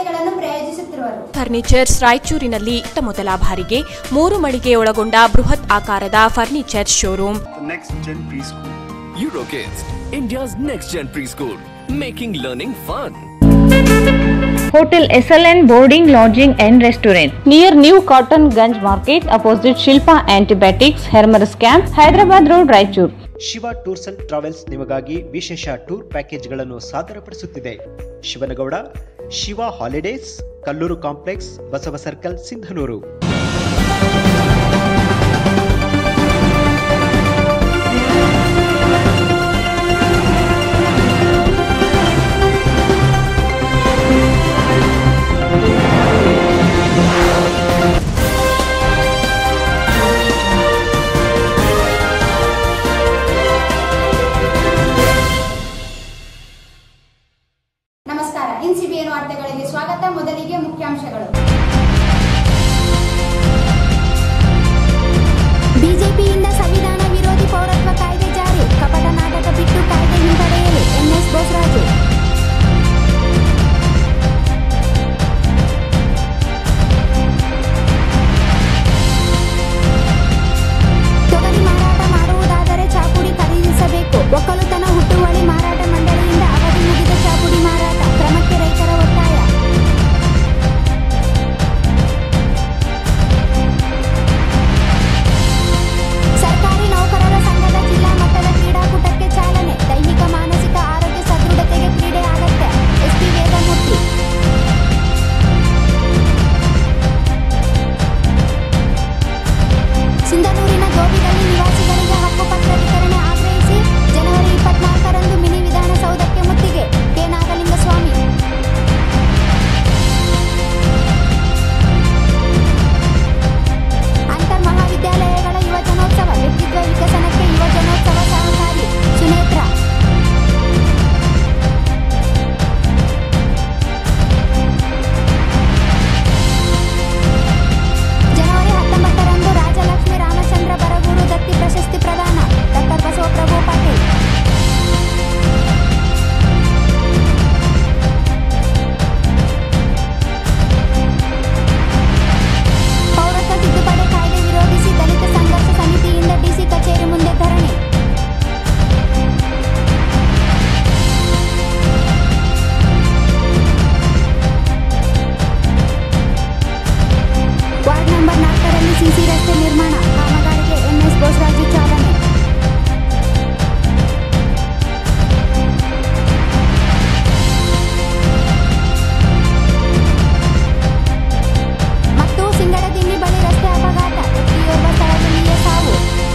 ಸೇವೆಗಳನ್ನು ಪ್ರಯೋಜಿಸುತ್ತಿರುವರು ಫರ್ನಿಚರ್ಸ್ ರಾಯಚೂರಿನಲ್ಲಿ ಇತ್ತ ಮೊದಲ ಬಾರಿಗೆ ಮೂರು ಮಳಿಗೆ ಒಳಗೊಂಡ ಬೃಹತ್ ಆಕಾರದ furniture showroom the next gen preschool. Eurokids, India's next gen preschool, making learning fun. Hotel SLN Boarding, Lodging and Restaurant near New Cotton Ganj Market opposite Shilpa Antibiotics, Hermers Camp, Hyderabad Road, Raichur. Shiva tours and travels ನಿಮಗಾಗಿ ವಿಶೇಷ tour ಪ್ಯಾಕೇಜ್ಗಳನ್ನು ಸಾದರಪಡಿಸುತ್ತಿದೆ Shivanagouda Shiva holidays Kalluru complex Basava circle Sindhanur ನಮಸ್ಕಾರ NCBN ವಾರ್ತೆಗಳಿಗೆ ಸ್ವಾಗತ ಮೊದಲಿಗೆ ಮುಖ್ಯಾಂಶಗಳು ಬಿಜೆಪಿಯಿಂದ ಸಂವಿಧಾನ ವಿರೋಧಿ ಪೌರತ್ವ ಕಾಯ್ದೆ ಜಾರಿ ಕಪಟ ನಾಟಕ ಬಿಟ್ಟು ಕಾಯ್ದೆ ಹಿಂಪಡೆಯಲು ಎನ್ಎಸ್ ಬೋಸರಾಜು ತೊಗರಿ ಮಾರಾಟ ಮಾಡುವುದಾದರೆ ಚಾಪುಡಿ ಖರೀದಿಸಬೇಕು ಒಕ್ಕಲುತನ ಹುಟ್ಟುವಳಿ ಮಾರಾಟ ಮಂಡಳಿಯಿಂದ ಅವಧಿ ಮುಗಿದ ಚಾಪುಡಿ ಮಾರಾಟ ಕ್ರಮಕ್ಕೆ ರೈತರ ಒತ್ತಾಯ ಸರ್ಕಾರಿ ನೌಕರರ ಸಂಘದ ಜಿಲ್ಲಾ ಮಟ್ಟದ ಕ್ರೀಡಾಕೂಟಕ್ಕೆ ಚಾಲನೆ ದೈಹಿಕ ಮಾನಸಿಕ ಆರೋಗ್ಯ ಸದೃಢತೆಗೆ ಕ್ರೀಡೆ ಅಗತ್ಯ ಎಸ್ಪಿ ವೇದಮೂರ್ತಿ ಸಿಂಧನೂರಿನ ಗೋಬಿಗಲ್ಲಿ ನಿವಾಸಿಗಳಿಗೆ ಹಕ್ಕುಪತ್ರ ವಿತರಣೆ ಆಗ್ರಹಿಸಿ ಜನವರಿ ಇಪ್ಪತ್ನಾಲ್ಕರಂದು ಮಿನಿ ವಿಧಾನಸೌಧಕ್ಕೆ ಮುತ್ತಿಗೆ ಕೆ ನಾಗಲಿಂಗಸ್ವಾಮಿ ಅಂತರ್ ಮಹಾವಿದ್ಯಾಲಯಗಳ ಯುವ ಜನೋತ್ಸವ ವ್ಯಕ್ತಿತ್ವ ವಿಕಸನಕ್ಕೆ ಯುವ ಜನೋತ್ಸವ ಸಹಕಾರಿ ಸುನೇತ್ರ ಜನವರಿ ಹತ್ತೊಂಬತ್ತರಂದು ರಾಜಲಕ್ಷ್ಮಿ ರಾಮಚಂದ್ರ ಬರಗೂರು ದತ್ತಿ ಪ್ರಶಸ್ತಿ ಪ್ರದಾನ ಡಾಕ್ಟರ್ ಬಸವಪ್ರಭು ಪಾಟೀಲ್ ಪೌರತ್ವ ತಿದ್ದುಪಡಿ ಕಾಯ್ದೆ ವಿರೋಧಿಸಿ ದಲಿತ ಸಂಘರ್ಷ ಸಮಿತಿಯಿಂದ ಡಿಸಿ ಕಚೇರಿ ಮುಂದೆ ಧರಣಿ ವಾರ್ಡ್ ನಂಬರ್ ನಾಲ್ಕರಲ್ಲಿ ಸಿಸಿ ರಸ್ತೆ ನಿರ್ಮಾಣ ಕಾಮಗಾರಿಗೆ ಎನ್ಎಸ್ ಬೋಸರಾಜು ಚಾಲನೆ ಮತ್ತು ಸಿಂಗಡದಿನ್ನಿ ಬಳಿ ರಸ್ತೆ ಅಪಘಾತ ವ್ಯಕ್ತಿಯೋರ್ವ ಸ್ಥಳದಲ್ಲಿಯೇ ಸಾವು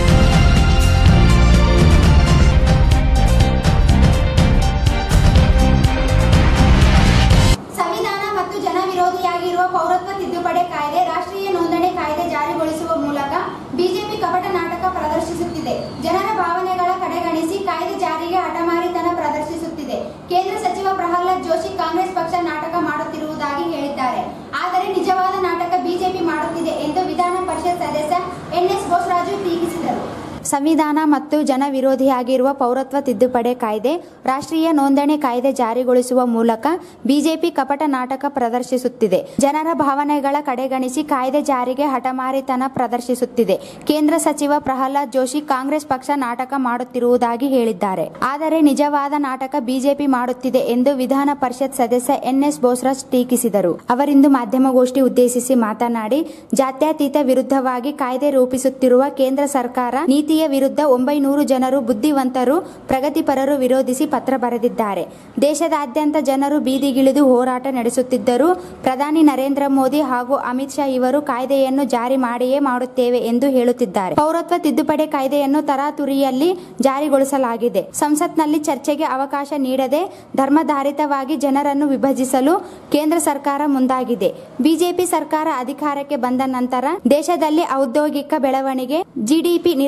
ಸಂವಿಧಾನ ಮತ್ತು ಜನ ವಿರೋಧಿಯಾಗಿರುವ ಪೌರತ್ವ ತಿದ್ದುಪಡಿ ಕಾಯ್ದೆ ರಾಷ್ಟ್ರೀಯ ನೋಂದಣಿ ಕಾಯ್ದೆ ಜಾರಿಗೊಳಿಸುವ ಮೂಲಕ ಬಿಜೆಪಿ ಕಪಟ ನಾಟಕ ಪ್ರದರ್ಶಿಸುತ್ತಿದೆ ಜನರ ಭಾವನೆಗಳ ಕಡೆಗಣಿಸಿ ಕಾಯ್ದೆ ಜಾರಿಗೆ ಹಠಮಾರಿತನ ಪ್ರದರ್ಶಿಸುತ್ತಿದೆ ಕೇಂದ್ರ ಸಚಿವ ಪ್ರಹ್ಲಾದ್ ಜೋಶಿ ಕಾಂಗ್ರೆಸ್ ಪಕ್ಷ ನಾಟಕ ಮಾಡುತ್ತಿರುವುದಾಗಿ ಹೇಳಿದ್ದಾರೆ ಆದರೆ ನಿಜವಾದ ನಾಟಕ ಬಿಜೆಪಿ ಮಾಡುತ್ತಿದೆ ಎಂದು ವಿಧಾನ ಪರಿಷತ್ ಸದಸ್ಯ ಎನ್ಎಸ್ ಬೋಸರಾಜು ಟೀಕಿಸಿದರು ಸಂವಿಧಾನ ಮತ್ತು ಜನ ವಿರೋಧಿಯಾಗಿರುವ ಪೌರತ್ವ ತಿದ್ದುಪಡಿ ಕಾಯ್ದೆ ರಾಷ್ಟ್ರೀಯ ನೋಂದಣಿ ಕಾಯ್ದೆ ಜಾರಿಗೊಳಿಸುವ ಮೂಲಕ ಬಿಜೆಪಿ ಕಪಟ ನಾಟಕ ಪ್ರದರ್ಶಿಸುತ್ತಿದೆ ಜನರ ಭಾವನೆಗಳ ಕಡೆಗಣಿಸಿ ಕಾಯ್ದೆ ಜಾರಿಗೆ ಹಠಮಾರಿತನ ಪ್ರದರ್ಶಿಸುತ್ತಿದೆ ಕೇಂದ್ರ ಸಚಿವ ಪ್ರಹ್ಲಾದ್ ಜೋಶಿ ಕಾಂಗ್ರೆಸ್ ಪಕ್ಷ ನಾಟಕ ಮಾಡುತ್ತಿರುವುದಾಗಿ ಹೇಳಿದ್ದಾರೆ ಆದರೆ ನಿಜವಾದ ನಾಟಕ ಬಿಜೆಪಿ ಮಾಡುತ್ತಿದೆ ಎಂದು ವಿಧಾನ ಪರಿಷತ್ ಸದಸ್ಯ ಎನ್ಎಸ್ ಬೋಸರಾಜ್ ಟೀಕಿಸಿದರು ಅವರಿಂದು ಮಾಧ್ಯಮಗೋಷ್ಠಿ ಉದ್ದೇಶಿಸಿ ಮಾತನಾಡಿ ಜಾತ್ಯತೀತ ವಿರುದ್ಧವಾಗಿ ಕಾಯ್ದೆ ರೂಪಿಸುತ್ತಿರುವ ಕೇಂದ್ರ ಸರ್ಕಾರ ನೀತಿಯ ವಿರುದ್ಧ ಒಂಬೈನೂರು ಜನರು ಬುದ್ಧಿವಂತರು ಪ್ರಗತಿಪರರು ವಿರೋಧಿಸಿ ಪತ್ರ ಬರೆದಿದ್ದಾರೆ ದೇಶದಾದ್ಯಂತ ಜನರು ಬೀದಿಗಿಳಿದು ಹೋರಾಟ ನಡೆಸುತ್ತಿದ್ದರೂ ಪ್ರಧಾನಿ ನರೇಂದ್ರ ಮೋದಿ ಹಾಗೂ ಅಮಿತ್ ಶಾ ಇವರು ಕಾಯ್ದೆಯನ್ನು ಜಾರಿ ಮಾಡಿಯೇ ಮಾಡುತ್ತೇವೆ ಎಂದು ಹೇಳುತ್ತಿದ್ದಾರೆ ಪೌರತ್ವ ತಿದ್ದುಪಡಿ ಕಾಯ್ದೆಯನ್ನು ತರಾತುರಿಯಲ್ಲಿ ಜಾರಿಗೊಳಿಸಲಾಗಿದೆ ಸಂಸತ್ನಲ್ಲಿ ಚರ್ಚೆಗೆ ಅವಕಾಶ ನೀಡದೆ ಧರ್ಮಧಾರಿತವಾಗಿ ಜನರನ್ನು ವಿಭಜಿಸಲು ಕೇಂದ್ರ ಸರ್ಕಾರ ಮುಂದಾಗಿದೆ ಬಿಜೆಪಿ ಸರ್ಕಾರ ಅಧಿಕಾರಕ್ಕೆ ಬಂದ ನಂತರ ದೇಶದಲ್ಲಿ ಔದ್ಯೋಗಿಕ ಬೆಳವಣಿಗೆ ಜಿಡಿಪಿ ನಿರಂತರವಾಗಿ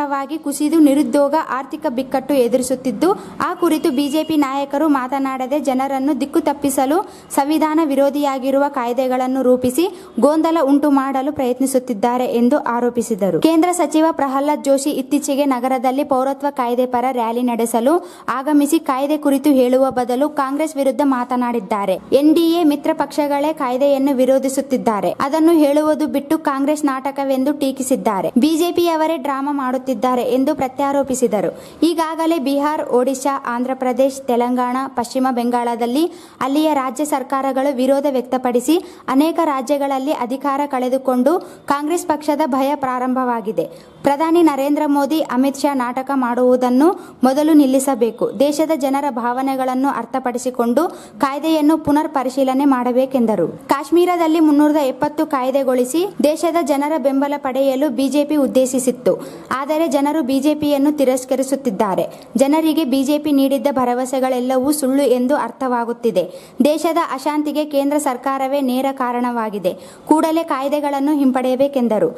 ಕ್ರಮವಾಗಿ ಕುಸಿದು ನಿರುದ್ಯೋಗ ಆರ್ಥಿಕ ಬಿಕ್ಕಟ್ಟು ಎದುರಿಸುತ್ತಿದ್ದು ಆ ಕುರಿತು ಬಿಜೆಪಿ ನಾಯಕರು ಮಾತನಾಡದೆ ಜನರನ್ನು ದಿಕ್ಕು ತಪ್ಪಿಸಲು ಸಂವಿಧಾನ ವಿರೋಧಿಯಾಗಿರುವ ಕಾಯ್ದೆಗಳನ್ನು ರೂಪಿಸಿ ಗೊಂದಲ ಉಂಟು ಮಾಡಲು ಪ್ರಯತ್ನಿಸುತ್ತಿದ್ದಾರೆ ಎಂದು ಆರೋಪಿಸಿದರು ಕೇಂದ್ರ ಸಚಿವ ಪ್ರಹ್ಲಾದ್ ಜೋಶಿ ಇತ್ತೀಚೆಗೆ ನಗರದಲ್ಲಿ ಪೌರತ್ವ ಕಾಯ್ದೆ ಪರ ರ್ಯಾಲಿ ನಡೆಸಲು ಆಗಮಿಸಿ ಕಾಯ್ದೆ ಕುರಿತು ಹೇಳುವ ಬದಲು ಕಾಂಗ್ರೆಸ್ ವಿರುದ್ಧ ಮಾತನಾಡಿದ್ದಾರೆ ಎನ್ಡಿಎ ಮಿತ್ರ ಪಕ್ಷಗಳೇ ಕಾಯ್ದೆಯನ್ನು ವಿರೋಧಿಸುತ್ತಿದ್ದಾರೆ ಅದನ್ನು ಹೇಳುವುದು ಬಿಟ್ಟು ಕಾಂಗ್ರೆಸ್ ನಾಟಕವೆಂದು ಟೀಕಿಸಿದ್ದಾರೆ ಬಿಜೆಪಿಯವರೇ ಡ್ರಾಮಾ ಮಾಡುತ್ತಿದ್ದಾರೆ ಎಂದು ಪ್ರತ್ಯಾರೋಪಿಸಿದರು ಈಗಾಗಲೇ ಬಿಹಾರ್ ಒಡಿಶಾ ಆಂಧ್ರಪ್ರದೇಶ್ ತೆಲಂಗಾಣ ಪಶ್ಚಿಮ ಬೆಂಗಾಳದಲ್ಲಿ ಅಲ್ಲಿಯ ರಾಜ್ಯ ಸರ್ಕಾರಗಳು ವಿರೋಧ ವ್ಯಕ್ತಪಡಿಸಿ ಅನೇಕ ರಾಜ್ಯಗಳಲ್ಲಿ ಅಧಿಕಾರ ಕಳೆದುಕೊಂಡು ಕಾಂಗ್ರೆಸ್ ಪಕ್ಷದ ಭಯ ಪ್ರಾರಂಭವಾಗಿದೆ ಪ್ರಧಾನಿ ನರೇಂದ್ರ ಮೋದಿ ಅಮಿತ್ ಶಾ ನಾಟಕ ಮಾಡುವುದನ್ನು ಮೊದಲು ನಿಲ್ಲಿಸಬೇಕು ದೇಶದ ಜನರ ಭಾವನೆಗಳನ್ನು ಅರ್ಥಪಡಿಸಿಕೊಂಡು ಕಾಯ್ದೆಯನ್ನು ಪುನರ್ ಪರಿಶೀಲನೆ ಮಾಡಬೇಕೆಂದರು ಕಾಶ್ಮೀರದಲ್ಲಿ ಮುನ್ನೂರ ಎಪ್ಪತ್ತು ಕಾಯ್ದೆಗೊಳಿಸಿ ದೇಶದ ಜನರ ಬೆಂಬಲ ಪಡೆಯಲು ಬಿಜೆಪಿ ಉದ್ದೇಶಿಸಿತ್ತು ಆದರೆ ಜನರು ಬಿಜೆಪಿಯನ್ನು ತಿರಸ್ಕರಿಸುತ್ತಿದ್ದಾರೆ ಜನರಿಗೆ ಬಿಜೆಪಿ ನೀಡಿದ್ದ ಭರವಸೆಗಳೆಲ್ಲವೂ ಸುಳ್ಳು ಎಂದು ಅರ್ಥವಾಗುತ್ತಿದೆ ದೇಶದ ಅಶಾಂತಿಗೆ ಕೇಂದ್ರ ಸರ್ಕಾರವೇ ನೇರ ಕಾರಣವಾಗಿದೆ ಕೂಡಲೇ ಕಾಯ್ದೆಗಳನ್ನು ಹಿಂಪಡೆಯಬೇಕೆಂದರು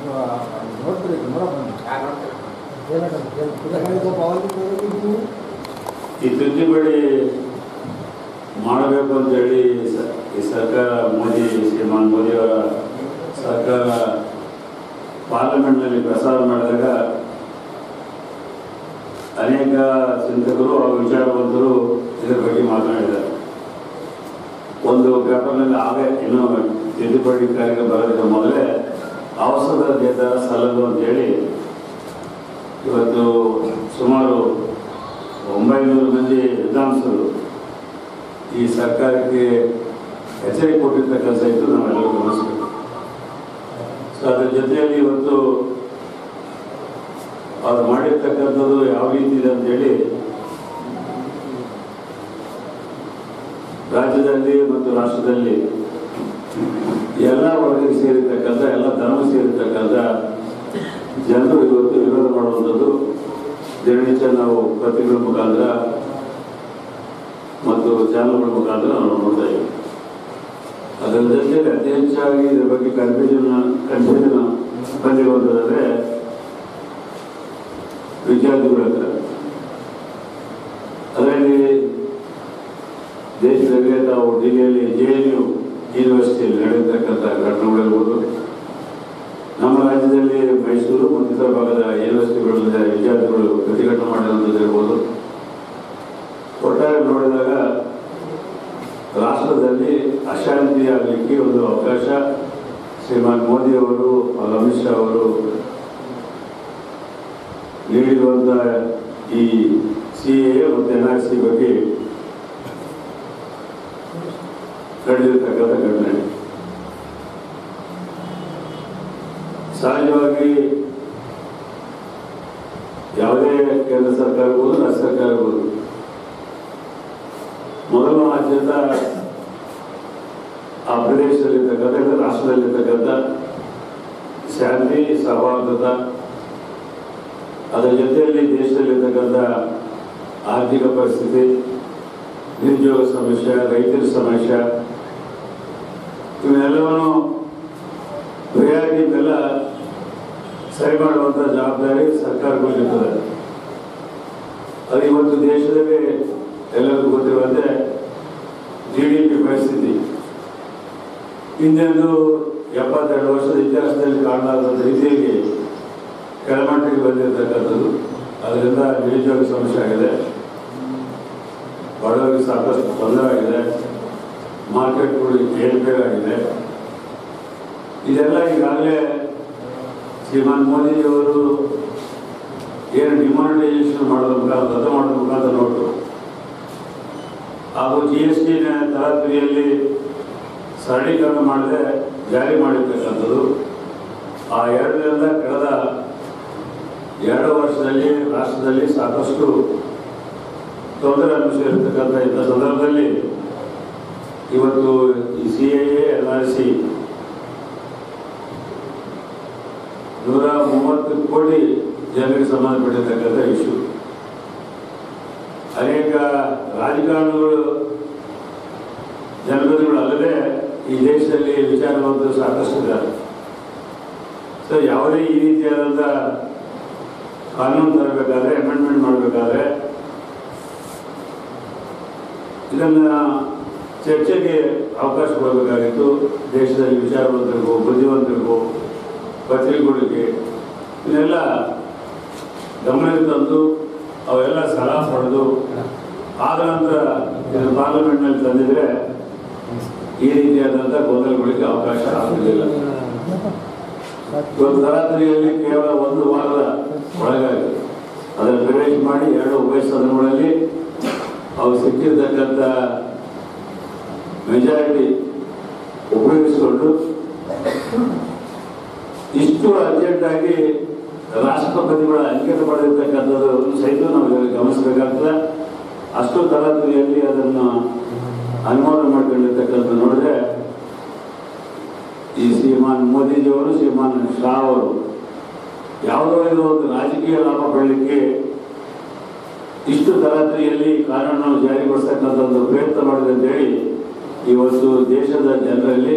ಈ ತಿದ್ದುಪಡಿ ಮಾಡಬೇಕು ಅಂತೇಳಿ ಸ- ಈ ಸರ್ಕಾರ ಮೋದಿ ಶ್ರೀಮಾನ್ ಮೋದಿಯವರ ಸರ್ಕಾರ ಪಾರ್ಲಿಮೆಂಟ್ನಲ್ಲಿ ಪ್ರಸಾರ ಮಾಡಿದಾಗ ಅನೇಕ ಚಿಂತಕರು ಹಾಗೂ ವಿಚಾರವಂತರು ಇದರ ಬಗ್ಗೆ ಮಾತನಾಡಿದ್ದಾರೆ ಒಂದು ಪೇಪರ್ನಲ್ಲಿ ಆಗೇ ಇನ್ನೂ ತಿದ್ದುಪಡಿ ಕಾರ್ಯ ಬರೋದಕ್ಕೆ ಮೊದಲೇ ಅವಸರದ ನಿರ್ಧಾರ ಸಲ್ಲದು ಅಂತೇಳಿ ಇವತ್ತು ಸುಮಾರು ಒಂಬೈನೂರು ಮಂದಿ ವಿದ್ವಾಂಸರು ಈ ಸರ್ಕಾರಕ್ಕೆ ಎಚ್ಚರಿಕೆ ಕೊಟ್ಟಿರ್ತಕ್ಕಂಥ ಇದ್ದು ನಾವೆಲ್ಲರೂ ಗಮನಿಸಬೇಕು ಸೊ ಅದ್ರ ಜೊತೆಯಲ್ಲಿ ಇವತ್ತು ಅವ್ರು ಮಾಡಿರ್ತಕ್ಕಂಥದ್ದು ಯಾವ ರೀತಿ ಇದೆ ಅಂತೇಳಿ ರಾಜ್ಯದಲ್ಲಿ ಮತ್ತು ರಾಷ್ಟ್ರದಲ್ಲಿ ಎಲ್ಲ ವರ್ಗಕ್ಕೆ ಸೇರಿರ್ತಕ್ಕಂಥ ಎಲ್ಲ ಧರ್ಮ ಸೇರಿರ್ತಕ್ಕಂಥ ಜನರು ಇವತ್ತು ವಿರೋಧ ಮಾಡುವಂಥದ್ದು ದಿನನಿತ್ಯ ನಾವು ಪತ್ರಿಕೆಗಳ ಮುಖಾಂತರ ಮತ್ತು ಚಾನಲ್ಗಳ ಮುಖಾಂತರ ನಾವು ನೋಡ್ತಾ ಇದ್ದೀವಿ ಅದರ ಜೊತೆಗೆ ಅತಿ ಹೆಚ್ಚಾಗಿ ಇದ್ರ ಬಗ್ಗೆ ಕನ್ಫ್ಯೂಷನ್ ಕನ್ಫ್ಯೂಷನ್ ಬಂದಿರುವಂಥದ್ದಂದ್ರೆ ವಿದ್ಯಾರ್ಥಿಗಳ ಹತ್ರ ಅದರಲ್ಲಿ ದೇಶದಲ್ಲಿ ತಾವು ಡಿಲ್ಲಿಯಲ್ಲಿ ಜೆ ಎನ್ ಯು ಯೂನಿವರ್ಸಿಟಿಯಲ್ಲಿ ನಡೆಯತಕ್ಕಂಥ ಘಟನೆಗಳಿರ್ಬೋದು ನಮ್ಮ ರಾಜ್ಯದಲ್ಲಿ ಮೈಸೂರು ಮತ್ತು ಇತರ ಭಾಗದ ಯೂನಿವರ್ಸಿಟಿಗಳಲ್ಲಿ ವಿದ್ಯಾರ್ಥಿಗಳು ಪ್ರತಿಭಟನೆ ಮಾಡಿರುವಂಥದ್ದು ಇರ್ಬೋದು ಒಟ್ಟಾರೆ ನೋಡಿದಾಗ ರಾಷ್ಟ್ರದಲ್ಲಿ ಅಶಾಂತಿ ಆಗಲಿಕ್ಕೆ ಒಂದು ಅವಕಾಶ ಶ್ರೀಮಾನ್ ಮೋದಿ ಅವರು ಹಾಗೂ ಅಮಿತ್ ಶಾ ಅವರು ನೀಡಿರುವಂಥ ಈ ಸಿ ಎ ಮತ್ತು ಎನ್ ಆರ್ ಸಿ ಬಗ್ಗೆ ನಡೆದಿರ್ತಕ್ಕಂಥ ಘಟನೆ ಸಹಜವಾಗಿ ಯಾವುದೇ ಕೇಂದ್ರ ಸರ್ಕಾರ ಇರ್ಬೋದು ರಾಜ್ಯ ಸರ್ಕಾರ ಇರ್ಬೋದು ಮೊದಲ ಆದ್ಯತ ಆ ಪ್ರದೇಶದಲ್ಲಿರ್ತಕ್ಕಂಥ ಇಲ್ಲ ರಾಷ್ಟ್ರದಲ್ಲಿರ್ತಕ್ಕಂಥ ಶಾಂತಿ ಸೌಹಾರ್ದತ ಅದರ ಜೊತೆಯಲ್ಲಿ ದೇಶದಲ್ಲಿರ್ತಕ್ಕಂಥ ಆರ್ಥಿಕ ಪರಿಸ್ಥಿತಿ ನಿರುದ್ಯೋಗ ಸಮಸ್ಯೆ ರೈತರ ಸಮಸ್ಯೆ ಇವನ್ನೆಲ್ಲವನ್ನು ಪ್ರಿಯಾರಿಟಿ ಎಲ್ಲ ಸರಿ ಮಾಡುವಂಥ ಜವಾಬ್ದಾರಿ ಸರ್ಕಾರಗಳಿರ್ತದೆ ಅದು ಇವತ್ತು ದೇಶದಲ್ಲಿ ಎಲ್ಲರಿಗೂ ಗೊತ್ತಿರುವಂತೆ ಜಿ ಡಿ ಪಿ ಪರಿಸ್ಥಿತಿ ಹಿಂದೆಂದು ಎಪ್ಪತ್ತೆರಡು ವರ್ಷದ ಇತಿಹಾಸದಲ್ಲಿ ಕಾಣಲಾರದ ರೀತಿಯಲ್ಲಿ ಕೆಳಮಟ್ಟಕ್ಕೆ ಬಂದಿರತಕ್ಕಂಥದ್ದು ಅದರಿಂದ ನಿರುದ್ಯೋಗ ಸಮಸ್ಯೆ ಆಗಿದೆ ಬಡವರಿಗೆ ಸಾಕಷ್ಟು ತೊಂದರೆ ಆಗಿದೆ ಮಾರ್ಕೆಟ್ಗಳು ಏರ್ಪೇರಾಗಿದೆ ಇದೆಲ್ಲ ಈಗಾಗಲೇ ಶ್ರೀಮಾನ್ ಮೋದಿಯವರು ಏನು ಡಿಮಾನಿಟೈಸೇಷನ್ ಮಾಡೋದ್ರ ಮುಖಾಂತರ ರದ್ದು ಮಾಡೋದ್ರ ಮುಖಾಂತರ ನೋಟು ಹಾಗೂ ಜಿ ಎಸ್ ಟಿನ ತರಾತುರಿಯಲ್ಲಿ ಸರಳೀಕರಣ ಮಾಡದೆ ಜಾರಿ ಮಾಡಿರ್ತಕ್ಕಂಥದ್ದು ಆ ಎರಡರಿಂದ ಕಳೆದ ಎರಡು ವರ್ಷದಲ್ಲಿ ರಾಷ್ಟ್ರದಲ್ಲಿ ಸಾಕಷ್ಟು ತೊಂದರೆ ಅನುಭವಿಸಿರ್ತಕ್ಕಂಥ ಇಂಥ ಸಂದರ್ಭದಲ್ಲಿ ಇವತ್ತು ಈ C I A N R C ನೂರ ಮೂವತ್ತು ಕೋಟಿ ಜನರಿಗೆ ಸಂಬಂಧಪಟ್ಟಿರ್ತಕ್ಕಂಥ ಇಶ್ಯೂ ಅನೇಕ ರಾಜಕಾರಣಿಗಳು ಜನಪ್ರತಿನಿಧಿಗಳು ಅಲ್ಲದೆ ಈ ದೇಶದಲ್ಲಿ ವಿಚಾರವಂತರು ಸಾಕಷ್ಟು ಇದ್ದಾರೆ ಸೊ ಯಾವುದೇ ಈ ರೀತಿಯಾದಂಥ ಕಾನೂನು ತರಬೇಕಾದ್ರೆ ಅಮೆಂಡ್ಮೆಂಟ್ ಮಾಡಬೇಕಾದ್ರೆ ಇದನ್ನ ಚರ್ಚೆಗೆ ಅವಕಾಶ ಕೊಡಬೇಕಾಗಿತ್ತು ದೇಶದಲ್ಲಿ ವಿಚಾರವಂತರಿಗೂ ಬುದ್ಧಿವಂತರಿಗೂ ಪತ್ರಿಕೆಗಳಿಗೆ ಇದನ್ನೆಲ್ಲ ಗಮನಕ್ಕೆ ತಂದು ಅವೆಲ್ಲ ಸಲಹೆ ಪಡೆದು ಆದ ನಂತರ ಇದು ಪಾರ್ಲಿಮೆಂಟ್ನಲ್ಲಿ ತಂದಿದ್ರೆ ಈ ರೀತಿಯಾದಂಥ ಗೊಂದಲಗಳಿಗೆ ಅವಕಾಶ ಆಗುವುದಿಲ್ಲ ಇವತ್ತು ತರಾತರಿಯಲ್ಲಿ ಕೇವಲ ಒಂದು ವಾರದ ಒಳಗಾಗಿ ಅದನ್ನು ಪ್ರವೇಶ ಮಾಡಿ ಎರಡು ಉಭಯ ಸದನಗಳಲ್ಲಿ ಅವು ಸಿಕ್ಕಿರ್ತಕ್ಕಂಥ ಮೆಜಾರಿಟಿ ಉಪಯೋಗಿಸಿಕೊಂಡು ಇಷ್ಟು ಅರ್ಜೆಂಟಾಗಿ ರಾಷ್ಟ್ರಪತಿಗಳ ಅಂಕಿತ ಪಡೆದಿರ್ತಕ್ಕಂಥದ್ದು ಸಹಿತ ನಾವು ಇದರಲ್ಲಿ ಗಮನಿಸಬೇಕಾಗ್ತದೆ ಅಷ್ಟು ತರಾತುರಿಯಲ್ಲಿ ಅದನ್ನು ಅನುಮೋದನೆ ಮಾಡ್ಕೊಂಡಿರ್ತಕ್ಕಂಥ ನೋಡಿದ್ರೆ ಈ ಶ್ರೀಮಾನ್ ಮೋದಿಜಿಯವರು ಶ್ರೀಮಾನ್ ಶಾ ಅವರು ಯಾವುದೋ ಇದು ಒಂದು ರಾಜಕೀಯ ಲಾಭ ಪಡಲಿಕ್ಕೆ ಇಷ್ಟು ತರಾತುರಿಯಲ್ಲಿ ಕಾನೂನನ್ನು ಜಾರಿಗೊಳಿಸ್ತಕ್ಕಂಥ ಒಂದು ಪ್ರಯತ್ನ ಮಾಡಿದೆ ಅಂತೇಳಿ ಇವತ್ತು ದೇಶದ ಜನರಲ್ಲಿ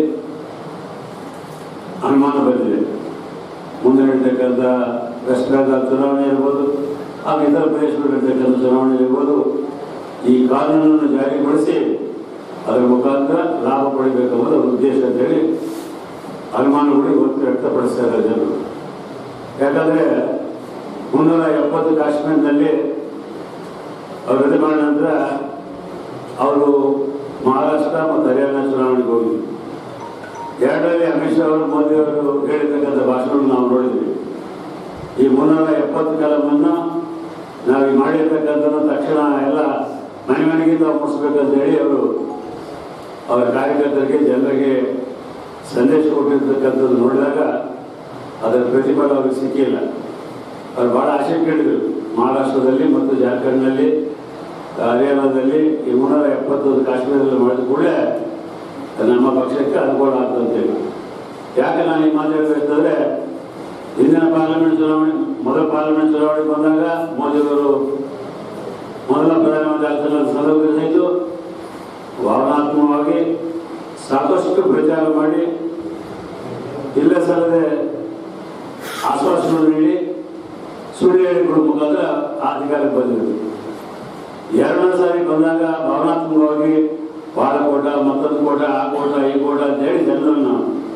ಅನುಮಾನ ಬಂದಿದೆ ಮುಂದೆ ನಡೀತಕ್ಕಂಥ ವೆಸ್ಟ್ ಬೆಂಗಾಲ್ ಚುನಾವಣೆ ಇರ್ಬೋದು ಹಾಗೂ ಇತರ ಪ್ರದೇಶಗಳು ನಡೀತಕ್ಕಂಥ ಚುನಾವಣೆ ಇರ್ಬೋದು ಈ ಕಾನೂನನ್ನು ಜಾರಿಗೊಳಿಸಿ ಅದರ ಮುಖಾಂತರ ಲಾಭ ಪಡಿಬೇಕೆಂಬುದು ಅವ್ರ ಉದ್ದೇಶ ಅಂತೇಳಿ ಅನುಮಾನಗಳು ಇವತ್ತು ವ್ಯಕ್ತಪಡಿಸ್ತಾ ಇದ್ದಾರೆ ಜನರು ಯಾಕಂದರೆ ಮುನ್ನೂರ ಎಪ್ಪತ್ತು ಕಾಶ್ಮೀರದಲ್ಲಿ ಅವರು ಇದು ಮಾಡಿದ ನಂತರ ಅವರು ಮಹಾರಾಷ್ಟ್ರ ಮತ್ತು ಹರಿಯಾಣ ಚುನಾವಣೆಗೆ ಹೋಗಿದ್ರು ಎರಡರಲ್ಲಿ ಅಮಿತ್ ಶಾ ಅವರು ಮೋದಿ ಅವರು ಹೇಳಿರ್ತಕ್ಕಂಥ ಭಾಷಣ ನಾವು ನೋಡಿದ್ವಿ ಈ ಮುನ್ನೂರ ಎಪ್ಪತ್ತು ಕಲಮನ್ನು ನಾವು ಈ ಮಾಡಿರ್ತಕ್ಕಂಥ ತಕ್ಷಣ ಎಲ್ಲ ಮನೆ ಮನೆಗೆ ನಾವು ಮುಗಿಸ್ಬೇಕಂತ ಹೇಳಿ ಅವರು ಅವರ ಕಾರ್ಯಕರ್ತರಿಗೆ ಜನರಿಗೆ ಸಂದೇಶ ಕೊಟ್ಟಿರ್ತಕ್ಕಂಥದ್ದು ನೋಡಿದಾಗ ಅದರ ಪ್ರತಿಫಲ ಅವ್ರಿಗೆ ಸಿಕ್ಕಿಲ್ಲ ಅವ್ರು ಭಾಳ ಆಸೆ ಕೇಳಿದರು ಮಹಾರಾಷ್ಟ್ರದಲ್ಲಿ ಮತ್ತು ಜಾರ್ಖಂಡ್ನಲ್ಲಿ ಹರಿಯಾಣದಲ್ಲಿ ಈ ಮುನ್ನೂರ ಎಪ್ಪತ್ತೊಂದು ಕಾಶ್ಮೀರದಲ್ಲಿ ಮಾಡಿದ ಕೂಡಲೇ ನಮ್ಮ ಪಕ್ಷಕ್ಕೆ ಅನುಕೂಲ ಆಗ್ತಂತೇಳಿ ಯಾಕೆ ನಾನು ಈ ಮಾತು ಹೇಳ್ಬೇಕಂದ್ರೆ ಹಿಂದಿನ ಪಾರ್ಲಿಮೆಂಟ್ ಚುನಾವಣೆ ಮೊದಲ ಪಾರ್ಲಿಮೆಂಟ್ ಚುನಾವಣೆ ಬಂದಾಗ ಮೋದಿಯವರು ಮೊದಲ ಪ್ರಧಾನಮಂತ್ರಿ ಆಗ್ತಕ್ಕಂಥ ಸಂದರ್ಭದಲ್ಲಿ ಸಹಿತ ಭಾವನಾತ್ಮಕವಾಗಿ ಸಾಕಷ್ಟು ಪ್ರಚಾರ ಮಾಡಿ ಇಲ್ಲ ಸಲ್ಲದೆ ಆಶ್ವಾಸನೆ ನೀಡಿ ಸುಳ್ಳು ಹೇಳಿಕೊಡೋ ಮುಖಾಂತರ ಆ ಅಧಿಕಾರಕ್ಕೆ ಬಂದಿದ್ರು ಎರಡನೇ ಸಾರಿ ಬಂದಾಗ ಭಾವನಾತ್ಮಕವಾಗಿ ಬಾಲ ಕೋಟ ಮತ್ತೊಂದು ಕೋಟ ಆ ಕೋಟ ಈ ಕೋಟ ಅಂತ ಹೇಳಿ ಜನರನ್ನು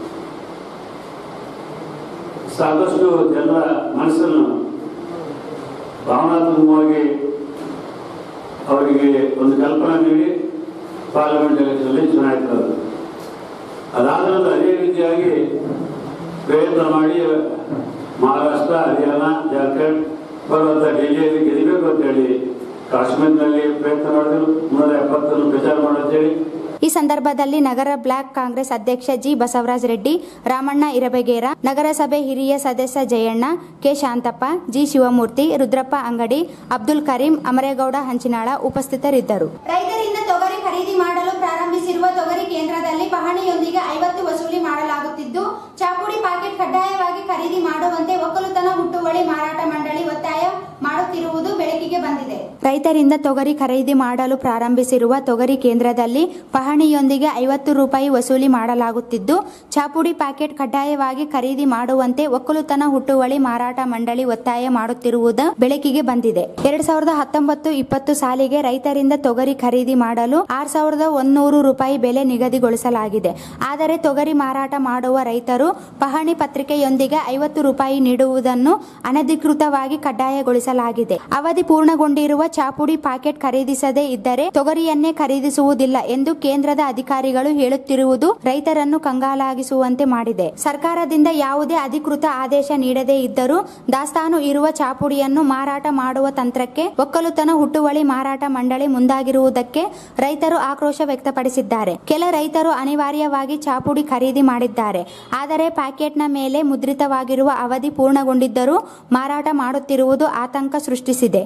ಸಾಕಷ್ಟು ಜನರ ಮನಸ್ಸನ್ನು ಭಾವನಾತ್ಮಕವಾಗಿ ಅವರಿಗೆ ಒಂದು ಕಲ್ಪನೆ ನೀಡಿ ಪಾರ್ಲಿಮೆಂಟ್ ಎಲೆಕ್ಷನ್ನಲ್ಲಿ ಚುನಾಯಿತರು ಅದಾದ ನಂತರ ಅದೇ ರೀತಿಯಾಗಿ ಪ್ರಯತ್ನ ಮಾಡಿ ಮಹಾರಾಷ್ಟ್ರ ಹರಿಯಾಣ ಜಾರ್ಖಂಡ್ ಬರುವಂಥ ಡೆಲ್ಲಿಯಲ್ಲಿ ಗೆಲ್ಲಬೇಕು ಅಂತೇಳಿ ಕಾಶ್ಮೀರ್ನಲ್ಲಿ ಪ್ರಯತ್ನ ಮಾಡಿದ್ರು ಮುನ್ನೂರ ಎಪ್ಪತ್ತನ್ನು ಪ್ರಚಾರ ಮಾಡಂತೇಳಿ ಈ ಸಂದರ್ಭದಲ್ಲಿ ನಗರ ಬ್ಲಾಕ್ ಕಾಂಗ್ರೆಸ್ ಅಧ್ಯಕ್ಷ ಜಿ ಬಸವರಾಜ ರೆಡ್ಡಿ ರಾಮಣ್ಣ ಇರಬೆಗೇರ ನಗರಸಭೆ ಹಿರಿಯ ಸದಸ್ಯ ಜಯಣ್ಣ ಕೆ ಶಾಂತಪ್ಪ ಜಿ ಶಿವಮೂರ್ತಿ ರುದ್ರಪ್ಪ ಅಂಗಡಿ ಅಬ್ದುಲ್ ಕರೀಂ ಅಮರೇಗೌಡ ಹಂಚಿನಾಳ ಉಪಸ್ಥಿತರಿದ್ದರು ರೈತರಿಂದ ತೊಗರಿ ಖರೀದಿ ಮಾಡಲು ಪ್ರಾರಂಭಿಸಿರುವ ತೊಗರಿ ಕೇಂದ್ರದಲ್ಲಿ ಪಹಣಿಯೊಂದಿಗೆ ಐವತ್ತು ವಸೂಲಿ ಮಾಡಲಾಗುತ್ತಿದ್ದು ಚಾಪುಡಿ ಪಾಕೆಟ್ ಕಡ್ಡಾಯವಾಗಿ ಖರೀದಿ ಮಾಡುವಂತೆ ಒಕ್ಕಲುತನ ಹುಟ್ಟುವಳಿ ಮಾರಾಟ ಮಂಡಳಿ ಒತ್ತಾಯ ಮಾಡುತ್ತಿರುವುದು ಬೆಳಕಿಗೆ ಬಂದಿದೆ ರೈತರಿಂದ ತೊಗರಿ ಖರೀದಿ ಮಾಡಲು ಪ್ರಾರಂಭಿಸಿರುವ ತೊಗರಿ ಕೇಂದ್ರದಲ್ಲಿ ಪಹಣಿಯೊಂದಿಗೆ ಐವತ್ತು ರೂಪಾಯಿ ವಸೂಲಿ ಮಾಡಲಾಗುತ್ತಿದ್ದು ಚಾಪುಡಿ ಪ್ಯಾಕೆಟ್ ಕಡ್ಡಾಯವಾಗಿ ಖರೀದಿ ಮಾಡುವಂತೆ ಒಕ್ಕಲುತನ ಹುಟ್ಟುವಳಿ ಮಾರಾಟ ಮಂಡಳಿ ಒತ್ತಾಯ ಮಾಡುತ್ತಿರುವುದು ಬೆಳಕಿಗೆ ಬಂದಿದೆ ಎರಡ್ ಸಾವಿರದ ಹತ್ತೊಂಬತ್ತು ಇಪ್ಪತ್ತು ಸಾಲಿಗೆ ರೈತರಿಂದ ತೊಗರಿ ಖರೀದಿ ಮಾಡಲು ಆರ್ ಸಾವಿರದ ಒಂದೂರು ರೂಪಾಯಿ ಬೆಲೆ ನಿಗದಿಗೊಳಿಸಲಾಗಿದೆ ಆದರೆ ತೊಗರಿ ಮಾರಾಟ ಮಾಡುವ ರೈತರು ಪಹಣಿ ಪತ್ರಿಕೆಯೊಂದಿಗೆ ಐವತ್ತು ರೂಪಾಯಿ ನೀಡುವುದನ್ನು ಅನಧಿಕೃತವಾಗಿ ಕಡ್ಡಾಯಗೊಳಿಸಲಾಗಿದೆ ಅವಧಿ ಪೂರ್ಣಗೊಂಡಿರುವ ಚಾಪುಡಿ ಪ್ಯಾಕೆಟ್ ಖರೀದಿಸದೇ ಇದ್ದರೆ ತೊಗರಿಯನ್ನೇ ಖರೀದಿಸುವುದಿಲ್ಲ ಎಂದು ಕೇಂದ್ರದ ಅಧಿಕಾರಿಗಳು ಹೇಳುತ್ತಿರುವುದು ರೈತರನ್ನು ಕಂಗಾಲಾಗಿಸುವಂತೆ ಮಾಡಿದೆ ಸರ್ಕಾರದಿಂದ ಯಾವುದೇ ಅಧಿಕೃತ ಆದೇಶ ನೀಡದೇ ಇದ್ದರೂ ದಾಸ್ತಾನು ಇರುವ ಚಾಪುಡಿಯನ್ನು ಮಾರಾಟ ಮಾಡುವ ತಂತ್ರಕ್ಕೆ ಒಕ್ಕಲುತನ ಹುಟ್ಟುವಳಿ ಮಾರಾಟ ಮಂಡಳಿ ಮುಂದಾಗಿರುವುದಕ್ಕೆ ರೈತರು ಆಕ್ರೋಶ ವ್ಯಕ್ತಪಡಿಸಿದ್ದಾರೆ ಕೆಲ ರೈತರು ಅನಿವಾರ್ಯವಾಗಿ ಚಾಪುಡಿ ಖರೀದಿ ಮಾಡಿದ್ದಾರೆ ಆದರೆ ಪ್ಯಾಕೆಟ್ನ ಮೇಲೆ ಮುದ್ರಿತವಾಗಿರುವ ಅವಧಿ ಪೂರ್ಣಗೊಂಡಿದ್ದರೂ ಮಾರಾಟ ಮಾಡುತ್ತಿರುವುದು ಆತಂಕ ಸೃಷ್ಟಿಸಿದೆ ನೆಫೆಡ್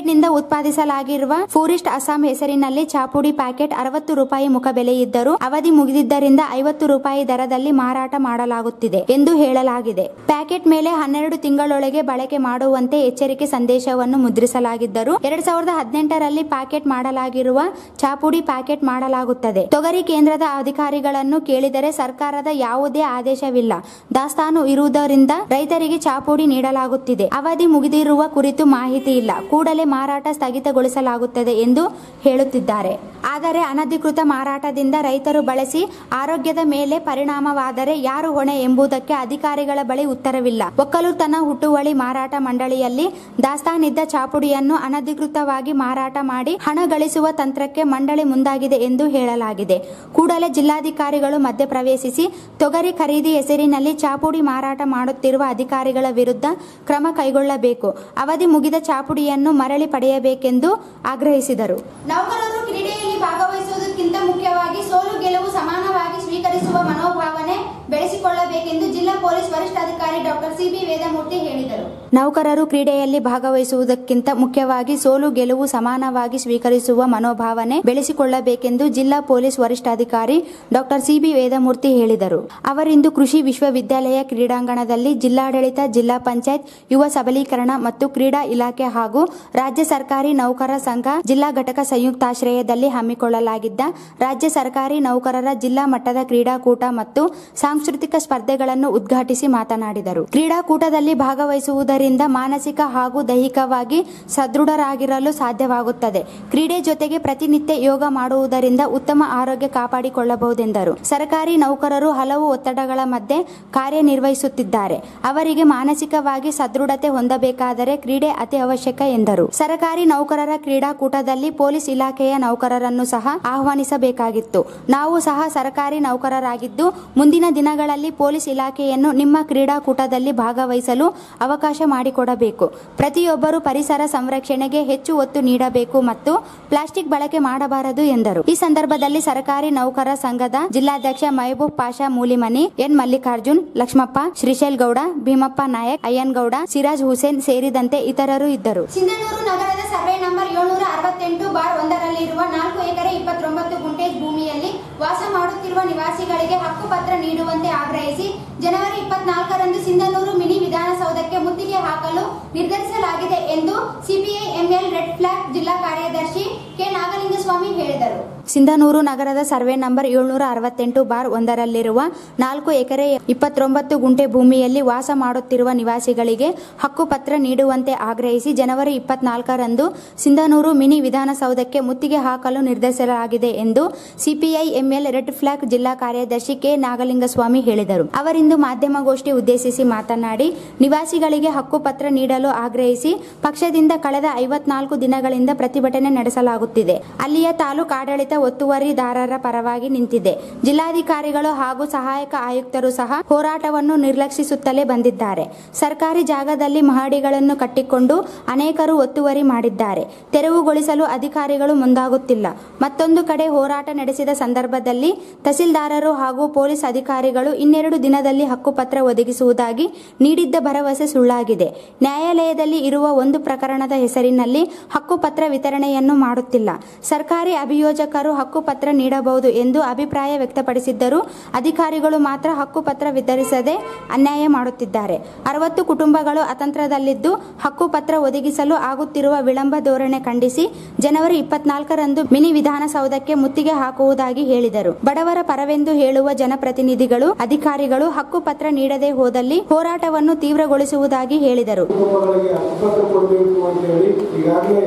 ನಿಂದ ಉತ್ಪಾದಿಸಲಾಗಿರುವ ಫೂರಿಸ್ಟ್ ಅಸ್ಸಾಂ ಹೆಸರಿನಲ್ಲಿ ಚಾಪುಡಿ ಪ್ಯಾಕೆಟ್ ಅರವತ್ತು ರೂಪಾಯಿ ಮುಖಬೆಲೆ ಇದ್ದರೂ ಅವಧಿ ಮುಗಿದಿದ್ದರಿಂದ ಐವತ್ತು ರೂಪಾಯಿ ದರದಲ್ಲಿ ಮಾರಾಟ ಮಾಡಲಾಗುತ್ತಿದೆ ಎಂದು ಹೇಳಲಾಗಿದೆ ಪ್ಯಾಕೆಟ್ ಮೇಲೆ ಹನ್ನೆರಡು ತಿಂಗಳೊಳಗೆ ಬಳಕೆ ಮಾಡುವಂತೆ ಎಚ್ಚರಿಕೆ ಸಂದೇಶವನ್ನು ಮುದ್ರಿಸಲಾಗಿದ್ದರೂ ಎರಡ್ ಸಾವಿರದ ಹದಿನೆಂಟರಲ್ಲಿ ಪ್ಯಾಕೆಟ್ ಮಾಡಲಾಗಿರುವ ಚಾಪುಡಿ ಪ್ಯಾಕೆಟ್ ಮಾಡಲಾಗುತ್ತದೆ ತೊಗರಿ ಕೇಂದ್ರದ ಅಧಿಕಾರಿಗಳನ್ನು ಕೇಳಿದರೆ ಸರ್ಕಾರದ ಯಾವುದೇ ಆದೇಶವಿಲ್ಲ ದಾಸ್ತಾನು ಇರುವುದರಿಂದ ರೈತರಿಗೆ ಚಾಪುಡಿ ನೀಡಲಾಗುತ್ತಿದೆ ಅವಧಿ ಮುಗಿದಿರುವ ಕುರಿತು ಮಾಹಿತಿ ಇಲ್ಲ ಕೂಡಲೇ ಮಾರಾಟ ಸ್ಥಗಿತಗೊಳಿಸಲಾಗುತ್ತದೆ ಎಂದು ಹೇಳುತ್ತಿದ್ದಾರೆ ಆದರೆ ಅನಧಿಕೃತ ಮಾರಾಟದಿಂದ ರೈತರು ಬಳಸಿ ಆರೋಗ್ಯದ ಮೇಲೆ ಪರಿಣಾಮವಾದರೆ ಯಾರು ಹೊಣೆ ಎಂಬುದಕ್ಕೆ ಅಧಿಕಾರಿಗಳ ಬಳಿ ಉತ್ತರವಿಲ್ಲ ಒಕ್ಕಲುತನ ಹುಟ್ಟುವಳಿ ಮಾರಾಟ ಮಂಡಳಿಯಲ್ಲಿ ದಾಸ್ತಾನಿದ್ದ ಚಾಪುಡಿಯನ್ನು ಅನಧಿಕೃತವಾಗಿ ಮಾರಾಟ ಮಾಡಿ ಹಣ ಗಳಿಸುವ ತಂತ್ರಕ್ಕೆ ಮಂಡಳಿ ಮುಂದಾಗಿದೆ ಎಂದು ಹೇಳಲಾಗಿದೆ ಕೂಡಲೇ ಜಿಲ್ಲಾಧಿಕಾರಿಗಳು ಮಧ್ಯಪ್ರವೇಶಿಸಿ ತೊಗರಿ ಖರೀದಿ ಹೆಸರಿನಲ್ಲಿ ಚಾಪುಡಿ ಮಾರಾಟ ಮಾಡುತ್ತಿರುವ ಅಧಿಕಾರಿಗಳ ವಿರುದ್ಧ ಕ್ರಮ ಕೈಗೊಳ್ಳಬೇಕು ಅವಧಿ ಮುಗಿದ ಚಾಪುಡಿಯನ್ನು ಮರಳಿ ಪಡೆಯಬೇಕೆಂದು ಆಗ್ರಹಿಸಿದರು ನೌಕರರು ಕ್ರೀಡೆಯಲ್ಲಿ ಭಾಗವಹಿಸುವುದಕ್ಕಿಂತ ಮುಖ್ಯವಾಗಿ ಸೋಲು ಗೆಲುವು ಸಮಾನವಾಗಿ ಸ್ವೀಕರಿಸುವ ಮನೋಭಾವನೆ ಬೆಳೆಸಿಕೊಳ್ಳಬೇಕೆಂದು ಜಿಲ್ಲಾ ಪೊಲೀಸ್ ವರಿಷ್ಠಾಧಿಕಾರಿ ಡಾಕ್ಟರ್ ಸಿಬಿ ವೇದಮೂರ್ತಿ ಹೇಳಿದರು ನೌಕರರು ಕ್ರೀಡೆಯಲ್ಲಿ ಭಾಗವಹಿಸುವುದಕ್ಕಿಂತ ಮುಖ್ಯವಾಗಿ ಸೋಲು ಗೆಲುವು ಸಮಾನವಾಗಿ ಸ್ವೀಕರಿಸುವ ಮನೋಭಾವನೆ ಬೆಳೆಸಿಕೊಳ್ಳಬೇಕೆಂದು ಜಿಲ್ಲಾ ಪೊಲೀಸ್ ವರಿಷ್ಠಾಧಿಕಾರಿ ಡಾಕ್ಟರ್ ಸಿಬಿ ವೇದಮೂರ್ತಿ ಹೇಳಿದರು ಅವರಿಂದು ಕೃಷಿ ವಿಶ್ವವಿದ್ಯಾಲಯ ಕ್ರೀಡಾಂಗಣದಲ್ಲಿ ಜಿಲ್ಲಾಡಳಿತ ಜಿಲ್ಲಾ ಪಂಚಾಯತ್ ಯುವ ಸಬಲೀಕರಣ ಮತ್ತು ಕ್ರೀಡಾ ಇಲಾಖೆ ಹಾಗೂ ರಾಜ್ಯ ಸರ್ಕಾರಿ ನೌಕರ ಸಂಘ ಜಿಲ್ಲಾ ಘಟಕ ಸಂಯುಕ್ತಾಶ್ರಯದಲ್ಲಿ ಹಮ್ಮಿಕೊಳ್ಳಲಾಗಿದ್ದ ರಾಜ್ಯ ಸರ್ಕಾರಿ ನೌಕರರ ಜಿಲ್ಲಾ ಮಟ್ಟದ ಕ್ರೀಡಾಕೂಟ ಮತ್ತು ಸಾಂಸ್ಕೃತಿಕ ಸ್ಪರ್ಧೆಗಳನ್ನು ಉದ್ಘಾಟಿಸಿ ಮಾತನಾಡಿದರು ಕ್ರೀಡಾಕೂಟದಲ್ಲಿ ಭಾಗವಹಿಸುವುದರಿಂದ ಮಾನಸಿಕ ಹಾಗೂ ದೈಹಿಕವಾಗಿ ಸದೃಢರಾಗಿರಲು ಸಾಧ್ಯವಾಗುತ್ತದೆ ಕ್ರೀಡೆ ಜೊತೆಗೆ ಪ್ರತಿನಿತ್ಯ ಯೋಗ ಮಾಡುವುದರಿಂದ ಉತ್ತಮ ಆರೋಗ್ಯ ಕಾಪಾಡಿಕೊಳ್ಳಬಹುದೆಂದರು ಸರ್ಕಾರಿ ನೌಕರರು ಹಲವು ಒತ್ತಡಗಳ ಮಧ್ಯೆ ಕಾರ್ಯನಿರ್ವಹಿಸುತ್ತಿದ್ದಾರೆ ಅವರಿಗೆ ಮಾನಸಿಕವಾಗಿ ಸದೃಢತೆ ಹೊಂದಬೇಕಾದರೆ ಕ್ರೀಡೆ ಅತಿ ಅವಶ್ಯಕ ಎಂದರು ಸರ್ಕಾರಿ ನೌಕರರ ಕ್ರೀಡಾಕೂಟದಲ್ಲಿ ಪೊಲೀಸ್ ಇಲಾಖೆಯ ನೌಕರರನ್ನು ಸಹ ಆಹ್ವಾನಿಸಬೇಕಾಗಿತ್ತು ನಾವು ಸಹ ಸರ್ಕಾರಿ ನೌಕರರಾಗಿದ್ದು ಮುಂದಿನ ದಿನಗಳಲ್ಲಿ ಪೊಲೀಸ್ ಇಲಾಖೆಯನ್ನು ನಿಮ್ಮ ಕ್ರೀಡಾಕೂಟದಲ್ಲಿ ಭಾಗವಹಿಸಲು ಅವಕಾಶ ಮಾಡಿಕೊಡಬೇಕು ಪ್ರತಿಯೊಬ್ಬರು ಪರಿಸರ ಸಂರಕ್ಷಣೆಗೆ ಹೆಚ್ಚು ಒತ್ತು ನೀಡಬೇಕು ಮತ್ತು ಪ್ಲಾಸ್ಟಿಕ್ ಬಳಕೆ ಮಾಡಬಾರದು ಎಂದರು ಈ ಸಂದರ್ಭದಲ್ಲಿ ಸರ್ಕಾರಿ ನೌಕರ ಸಂಘದ ಜಿಲ್ಲಾಧ್ಯಕ್ಷ ಮಹಬೂಬ್ ಪಾಷಾ ಮೂಲಿಮನಿ ಎನ್ ಮಲ್ಲಿಕಾರ್ಜುನ್ ಲಕ್ಷ್ಮಪ್ಪ ಶ್ರೀಶೈಲ್ ಗೌಡ ಭೀಮಪ್ಪ ನಾಯಕ್ ಅಯ್ಯನ್ ಗೌಡ ಸಿರಾಜ್ ಹುಸೇನ್ ಸೇರಿದಂತೆ ಇತರರು ಇದ್ದರು ಸಿಂಧನೂರು ನಗರದ ಸರ್ವೆ ನಂಬರ್ ಏಳ್ನೂರ ಅರವತ್ತೆಂಟು ಬಾರ್ ಒಂದರಲ್ಲಿರುವ ನಾಲ್ಕು ಎಕರೆ ಇಪ್ಪತ್ತೊಂಬತ್ತು ಗುಂಟೆ ಭೂಮಿಯಲ್ಲಿ ವಾಸ ಮಾಡುತ್ತಿರುವ ನಿವಾಸಿಗಳಿಗೆ ಹಕ್ಕುಪತ್ರ ನೀಡುವಂತೆ ಆಗ್ರಹಿಸಿ ಜನವರಿ ಇಪ್ಪತ್ನಾಲ್ಕರಂದು ಸಿಂಧನೂರು ಮಿನಿ ವಿಧಾನಸೌಧಕ್ಕೆ ಮುತ್ತಿಗೆ ಹಾಕಲು ನಿರ್ಧರಿಸಲಾಗಿದೆ ಎಂದು ಸಿಪಿಐ ಎಂಎಲ್ ರೆಡ್ ಫ್ಲಾಗ್ ಜಿಲ್ಲಾ ಕಾರ್ಯದರ್ಶಿ ಕೆ ನಾಗಲಿಂಗಸ್ವಾಮಿ ಹೇಳಿದರು ಸಿಂಧನೂರು ನಗರದ ಸರ್ವೆ ನಂಬರ್ ಏಳ್ನೂರ ಅರವತ್ತೆಂಟು ಬಾರ್ ಒಂದರಲ್ಲಿರುವ ನಾಲ್ಕು ಎಕರೆ ಇಪ್ಪತ್ತೊಂಬತ್ತು ಗುಂಟೆ ಭೂಮಿಯಲ್ಲಿ ವಾಸ ಮಾಡುತ್ತಿರುವ ನಿವಾಸಿಗಳಿಗೆ ಹಕ್ಕುಪತ್ರ ನೀಡುವಂತೆ ಆಗ್ರಹಿಸಿ ಜನವರಿ ಇಪ್ಪತ್ನಾಲ್ಕರಂದು ಸಿಂಧನೂರು ಮಿನಿ ವಿಧಾನಸೌಧಕ್ಕೆ ಮುತ್ತಿಗೆ ಹಾಕಲು ನಿರ್ಧರಿಸಲಾಗಿದೆ ಎಂದು ಸಿಪಿಐ ಎಂಎಲ್ ರೆಡ್ ಫ್ಲಾಗ್ ಜಿಲ್ಲಾ ಕಾರ್ಯದರ್ಶಿ ಕೆ ನಾಗಲಿಂಗಸ್ವಾಮಿ ಹೇಳಿದರು ಅವರಿಂದು ಮಾಧ್ಯಮಗೋಷ್ಠಿ ಉದ್ದೇಶಿಸಿ ಮಾತನಾಡಿ ನಿವಾಸಿಗಳಿಗೆ ಹಕ್ಕುಪತ್ರ ನೀಡಲು ಆಗ್ರಹಿಸಿ ಪಕ್ಷದಿಂದ ಕಳೆದ ಐವತ್ನಾಲ್ಕು ದಿನಗಳಿಂದ ಪ್ರತಿಭಟನೆ ನಡೆಸಲಾಗುತ್ತಿದೆ ಅಲ್ಲಿಯ ತಾಲೂಕು ಆಡಳಿತ ಒತ್ತುವರಿದಾರರ ಪರವಾಗಿ ನಿಂತಿದೆ ಜಿಲ್ಲಾಧಿಕಾರಿಗಳು ಹಾಗೂ ಸಹಾಯಕ ಆಯುಕ್ತರು ಸಹ ಹೋರಾಟವನ್ನು ನಿರ್ಲಕ್ಷಿಸುತ್ತಲೇ ಬಂದಿದ್ದಾರೆ ಸರ್ಕಾರಿ ಜಾಗದಲ್ಲಿ ಮಹಡಿಗಳನ್ನು ಕಟ್ಟಿಕೊಂಡು ಅನೇಕರು ಒತ್ತುವರಿ ಮಾಡಿದ್ದಾರೆ ತೆರವುಗೊಳಿಸಲು ಅಧಿಕಾರಿಗಳು ಮುಂದಾಗುತ್ತಿಲ್ಲ ಮತ್ತೊಂದು ಕಡೆ ಹೋರಾಟ ನಡೆಸಿದ ಸಂದರ್ಭದಲ್ಲಿ ತಹಸೀಲ್ದಾರರು ಹಾಗೂ ಪೊಲೀಸ್ ಅಧಿಕಾರಿಗಳು ಇನ್ನೆರಡು ದಿನದಲ್ಲಿ ಹಕ್ಕುಪತ್ರ ಒದಗಿಸುವುದಾಗಿ ನೀಡಿದ್ದ ಭರವಸೆ ಸುಳ್ಳಾಗಿದೆ ನ್ಯಾಯಾಲಯದಲ್ಲಿ ಇರುವ ಒಂದು ಪ್ರಕರಣದ ಹೆಸರಿನಲ್ಲಿ ಹಕ್ಕುಪತ್ರ ವಿತರಣೆಯನ್ನು ಮಾಡುತ್ತಿಲ್ಲ ಸರ್ಕಾರಿ ಅಭಿಯೋಜಕರು ಹಕ್ಕುಪತ್ರ ನೀಡಬಹುದು ಎಂದು ಅಭಿಪ್ರಾಯ ವ್ಯಕ್ತಪಡಿಸಿದ್ದರೂ ಅಧಿಕಾರಿಗಳು ಮಾತ್ರ ಹಕ್ಕುಪತ್ರ ವಿತರಿಸದೆ ಅನ್ಯಾಯ ಮಾಡುತ್ತಿದ್ದಾರೆ ಅರವತ್ತು ಕುಟುಂಬಗಳು ಅತಂತ್ರದಲ್ಲಿದ್ದು ಹಕ್ಕುಪತ್ರ ಒದಗಿಸಲು ಆಗುತ್ತಿರುವ ವಿಳಂಬ ಧೋರಣೆ ಖಂಡಿಸಿ ಜನವರಿ ಇಪ್ಪತ್ನಾಲ್ಕರಂದು ಮಿನಿ ವಿಧಾನಸೌಧಕ್ಕೆ ಮುತ್ತಿಗೆ ಹಾಕುವುದಾಗಿ ಹೇಳಿದರು ಬಡವರ ಪರವೆಂದು ಹೇಳುವ ಜನಪ್ರತಿನಿಧಿಗಳು ಅಧಿಕಾರಿಗಳು ಹಕ್ಕುಪತ್ರ ನೀಡದೆ ಹೋದಲ್ಲಿ ಹೋರಾಟವನ್ನು ತೀವ್ರಗೊಳಿಸುವುದಾಗಿ ಹೇಳಿದರು ಕುಟುಂಬಗಳಿಗೆ ಹಕ್ಕುಪತ್ರ ಕೊಡಬೇಕು ಅಂತ ಹೇಳಿ ಈಗಾಗಲೇ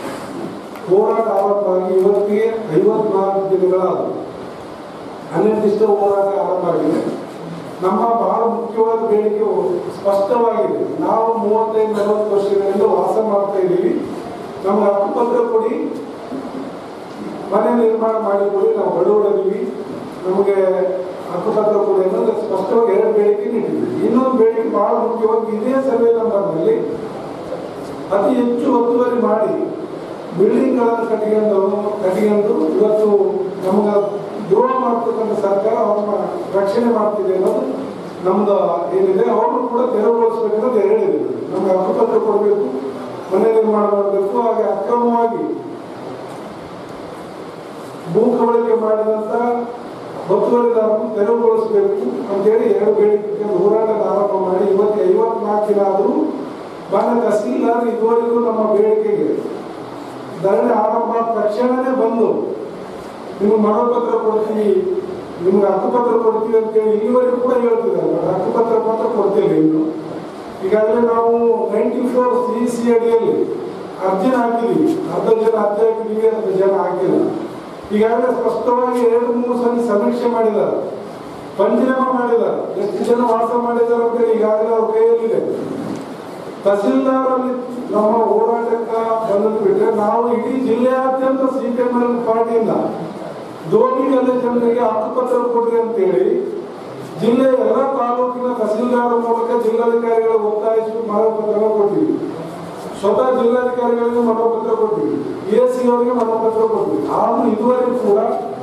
ಹೋರಾಟ ಆರಂಭವಾಗಿ ಇವತ್ತಿಗೆ ಐವತ್ನಾಲ್ಕು ದಿನಗಳಾದವು ಅನಿರ್ದಿಷ್ಟ ಹೋರಾಟ ಆರಂಭ ಆಗಿದೆ ನಮ್ಮ ಬಹಳ ಮುಖ್ಯವಾದ ಬೇಡಿಕೆ ಸ್ಪಷ್ಟವಾಗಿದೆ ನಾವು ಮೂವತ್ತೈದು ನಲವತ್ತು ವರ್ಷಗಳಿಂದ ವಾಸ ಮಾಡ್ತಾ ಇದ್ದೀವಿ ನಮ್ಗೆ ಹಕ್ಕುಪತ್ರ ಕೊಡಿ ಮನೆ ನಿರ್ಮಾಣ ಮಾಡಿಕೊಡಿ ನಾವು ಬಡವರಿದ್ದೀವಿ ನಮಗೆ ಹಕ್ಕುಪತ್ರ ಕೊಡಿ ಅನ್ನೋದು ಸ್ಪಷ್ಟವಾಗಿ ಎರಡು ಬೇಡಿಕೆ ನೀಡಿದ್ವಿ ಇನ್ನೊಂದು ಬೇಡಿಕೆ ಬಹಳ ಮುಖ್ಯವಾಗಿ ಇದೇ ಸರ್ವೆ ನಂಬರ್ನಲ್ಲಿ ಅತಿ ಹೆಚ್ಚು ಒತ್ತುವರಿ ಮಾಡಿ ಬಿಲ್ಡಿಂಗ್ಗಳನ್ನು ಕಟ್ಟಿಕೊಂಡು ಕಟ್ಟಿಕೊಂಡು ಇವತ್ತು ನಮ್ಗೆ ದ್ರೋಹ ಮಾಡ್ತಕ್ಕಂಥ ಸರ್ಕಾರ ಅವ್ರನ್ನ ರಕ್ಷಣೆ ಮಾಡ್ತಿದೆ ಅನ್ನೋದು ನಮ್ದು ಏನಿದೆ ಅವ್ರನ್ನು ಕೂಡ ತೆರವುಗೊಳಿಸ್ಬೇಕನ್ನೋದು ಹೇಳಿದ್ರು ನಮ್ಗೆ ಹಕ್ಕುಪತ್ರ ಕೊಡಬೇಕು ಮನೆ ನಿರ್ಮಾಣ ಮಾಡಬೇಕು ಹಾಗೆ ಅಕ್ರಮವಾಗಿ ಭೂ ಕಬಳಿಕೆ ಮಾಡಿದಂತ ಒತ್ತುವರಿದಾರರನ್ನು ತೆರವುಗೊಳಿಸಬೇಕು ಅಂತೇಳಿ ಎರಡು ಬೇಡಿಕೆ ಹೋರಾಟದ ಆರಂಭ ಮಾಡಿ ಇವತ್ತು ಐವತ್ನಾಲ್ಕು ದಿನ ಆದರೂ ಮಾನ್ಯ ತಹಸೀಲ್ದಾರ್ ಇದುವರೆಗೂ ನಮ್ಮ ಬೇಡಿಕೆಗೆ ಧರಣಿ ಆರಂಭ ಆದ ತಕ್ಷಣನೇ ಬಂದು ನಿಮ್ಗೆ ಮನೋಪತ್ರ ಕೊಡ್ತೀವಿ ನಿಮ್ಗೆ ಹಕ್ಕುಪತ್ರ ಕೊಡ್ತೀವಿ ಅಂತೇಳಿ ಇಲ್ಲಿವರೆಗೂ ಕೂಡ ಹೇಳ್ತಿದ್ದಾರೆ ಬಟ್ ಹಕ್ಕುಪತ್ರ ಮಾತ್ರ ಕೊಡ್ತಿಲ್ಲ ಇನ್ನು ಈಗಾಗಲೇ ನಾವು ನೈಂಟಿ ಫೋರ್ ಸಿ ಸಿ ಅಡಿಯಲ್ಲಿ ಅರ್ಜಿನ ಹಾಕಿದೀವಿ ಅರ್ಧ ಜನ ಅರ್ಜಿ ಹಾಕಿದೀವಿ ಅರ್ಧ ಜನ ಹಾಕಿಲ್ಲ ಈಗಾಗಲೇ ಸ್ಪಷ್ಟವಾಗಿ ಎರಡು ಮೂರು ಸಲ ಸಮೀಕ್ಷೆ ಮಾಡಿದ್ದಾರೆ ಪಂಚನಾಮ ಮಾಡಿದ್ದಾರೆ ಎಷ್ಟು ಜನ ವಾಸ ಮಾಡಿದ್ದಾರೆ ಅಂತ ಈಗಾಗಲೇ ಅವ್ರ ಕೈಯಲ್ಲಿದೆ ತಹಸೀಲ್ದಾರ್ ಅಲ್ಲಿ ನಮ್ಮ ಹೋರಾಟಕ್ಕೆ ಬಂದದ್ದು ಬಿಟ್ಟರೆ ನಾವು ಇಡೀ ಜಿಲ್ಲೆಯಾದ್ಯಂತ ಸಿ ಪಿ ಎಂ ಪಾರ್ಟಿಯಿಂದ ದೋಣಿಗಲ್ಲ ಜನರಿಗೆ ಹಕ್ಕುಪತ್ರ ಕೊಡ್ರಿ ಅಂತೇಳಿ ಜಿಲ್ಲೆಯ ಎಲ್ಲ ತಾಲೂಕಿನ ತಹಸೀಲ್ದಾರ್ ಮೂಲಕ ಜಿಲ್ಲಾಧಿಕಾರಿಗಳ ಒತ್ತಾಯಿಸಿ ಮನೋಪತ್ರ ಕೊಟ್ಟಿವಿ ಸ್ವತಃ ಜಿಲ್ಲಾಧಿಕಾರಿಗಳಿಗೆ ಮನೋಪತ್ರ ಕೊಟ್ಟಿವಿ ಎ ಸಿ ಅವರಿಗೆ ಮನೋಪತ್ರ ಕೊಟ್ಟಿವಿ ಆದ್ರೂ ಇದುವರೆಗೂ ಕೂಡ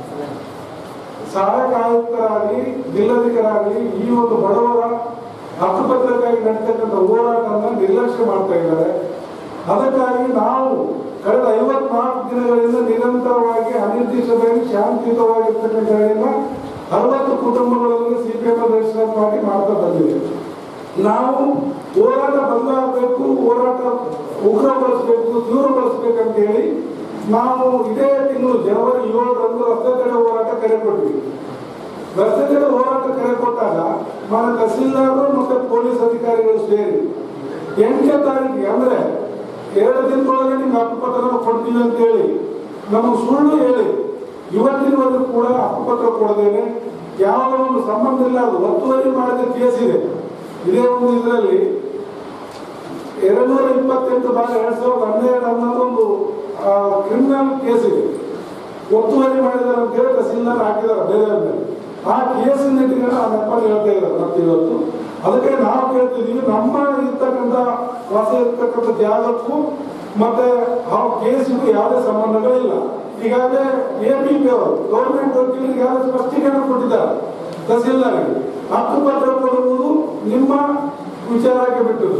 ಸಹಾಯಕ ಆಯುಕ್ತರಾಗಲಿ ಜಿಲ್ಲಾಧಿಕಾರಿ ಈ ಒಂದು ಬಡವರ ಹಕ್ಕುಪತ್ರಕ್ಕಾಗಿ ನಡೀತಕ್ಕಂಥ ಹೋರಾಟವನ್ನು ನಿರ್ಲಕ್ಷ್ಯ ಮಾಡ್ತಾ ಇದ್ದಾರೆ ಅದಕ್ಕಾಗಿ ನಾವು ಕಳೆದ ಐವತ್ನಾಲ್ಕು ದಿನಗಳಿಂದ ನಿರಂತರವಾಗಿ ಅನಿರ್ದಿಷ್ಟವಾಗಿ ಶಾಂತಿಯುತವಾಗಿರ್ತಕ್ಕಂಥ ಹೇಳಿನ ಅರವತ್ತು ಕುಟುಂಬಗಳಲ್ಲಿ ಸಿಪಿಎಂ ರಿಜಿಸ್ಟರ್ ಮಾಡಿ ಮಾಡ್ತಾ ಬಂದಿದೆ ನಾವು ಹೋರಾಟ ಬದಲಾಗಬೇಕು ಹೋರಾಟ ಉಗ್ರಗೊಳಿಸಬೇಕು ತೀವ್ರಗೊಳಿಸಬೇಕಂತ ಹೇಳಿ ನಾವು ಇದೇ ತಿಂಗಳು ಜನವರಿ ಏಳರಂದು ರಸ್ತೆ ತಡೆ ಹೋರಾಟ ಕರೆ ಕೊಟ್ವಿ ರಸ್ತೆ ತಡೆ ಹೋರಾಟ ಕರೆ ಕೊಟ್ಟಾಗ ಮಾನ್ಯ ತಹಸೀಲ್ದಾರರು ಮತ್ತೆ ಪೊಲೀಸ್ ಅಧಿಕಾರಿಗಳು ಸೇರಿ ಎಂಟನೇ ತಾರೀಕಿಗೆ ಅಂದ್ರೆ ಎರಡು ದಿನದೊಳಗೆ ನಿಮ್ಗೆ ಹಕ್ಕುಪತ್ರ ಕೊಡ್ತೀವಿ ಅಂತ ಹೇಳಿ ನಮಗೆ ಸುಳ್ಳು ಹೇಳಿ ಇವತ್ತಿನವರೆಗೂ ಕೂಡ ಹಕ್ಕುಪತ್ರ ಕೊಡದೇನೆ ಯಾವ ಒಂದು ಸಂಬಂಧ ಇಲ್ಲ ಅದು ಒತ್ತುವರಿ ಮಾಡಿದ ಕೇಸ್ ಇದೆ ಇದೇ ಒಂದು ಇದರಲ್ಲಿ ಎರಡ್ನೂರ ಇಪ್ಪತ್ತೆಂಟು ಬಾರಿ ಎರಡ್ ಸಾವಿರದ ಹನ್ನೆರಡು ಅನ್ನೋದು ಒಂದು ಕ್ರಿಮಿನಲ್ ಕೇಸ್ ಇದೆ ಒತ್ತುವರಿ ಮಾಡಿದಾರೆ ಅಂತ ಹೇಳಿ ತಹಸೀಲ್ದಾರ್ ಹಾಕಿದಾರೆ ಬೇರೆ ಮೇಲೆ ಆ ಕೇಸಿನ ಇಟ್ಕೊಂಡು ಆ ನೆಪ ಹೇಳ್ತಾ ಇದ್ದಾರೆ ಮತ್ತೆ ಇವತ್ತು ಅದಕ್ಕೆ ನಾವು ಕೇಳ್ತಿದೀವಿ ನಮ್ಮ ಇರ್ತಕ್ಕಂಥ ವಾಸ ಇರ್ತಕ್ಕಂಥ ಜಾಗಕ್ಕೂ ಮತ್ತೆ ಆ ಕೇಸಿಗೂ ಯಾವುದೇ ಸಂಬಂಧಗಳಿಲ್ಲ ಈಗಾಗಲೇ ಎ ಪಿ ಪಿ ಅವರು ಗೌರ್ಮೆಂಟ್ ವಕೀಲರಿಗೆ ಯಾರು ಸ್ಪಷ್ಟೀಕರಣ ಕೊಟ್ಟಿದ್ದಾರೆ ತಹಸೀಲ್ದಾರ್ಗೆ ಹಕ್ಕುಪತ್ರ ಕೊಡುವುದು ನಿಮ್ಮ ವಿಚಾರಕ್ಕೆ ಬಿಟ್ಟದ್ದು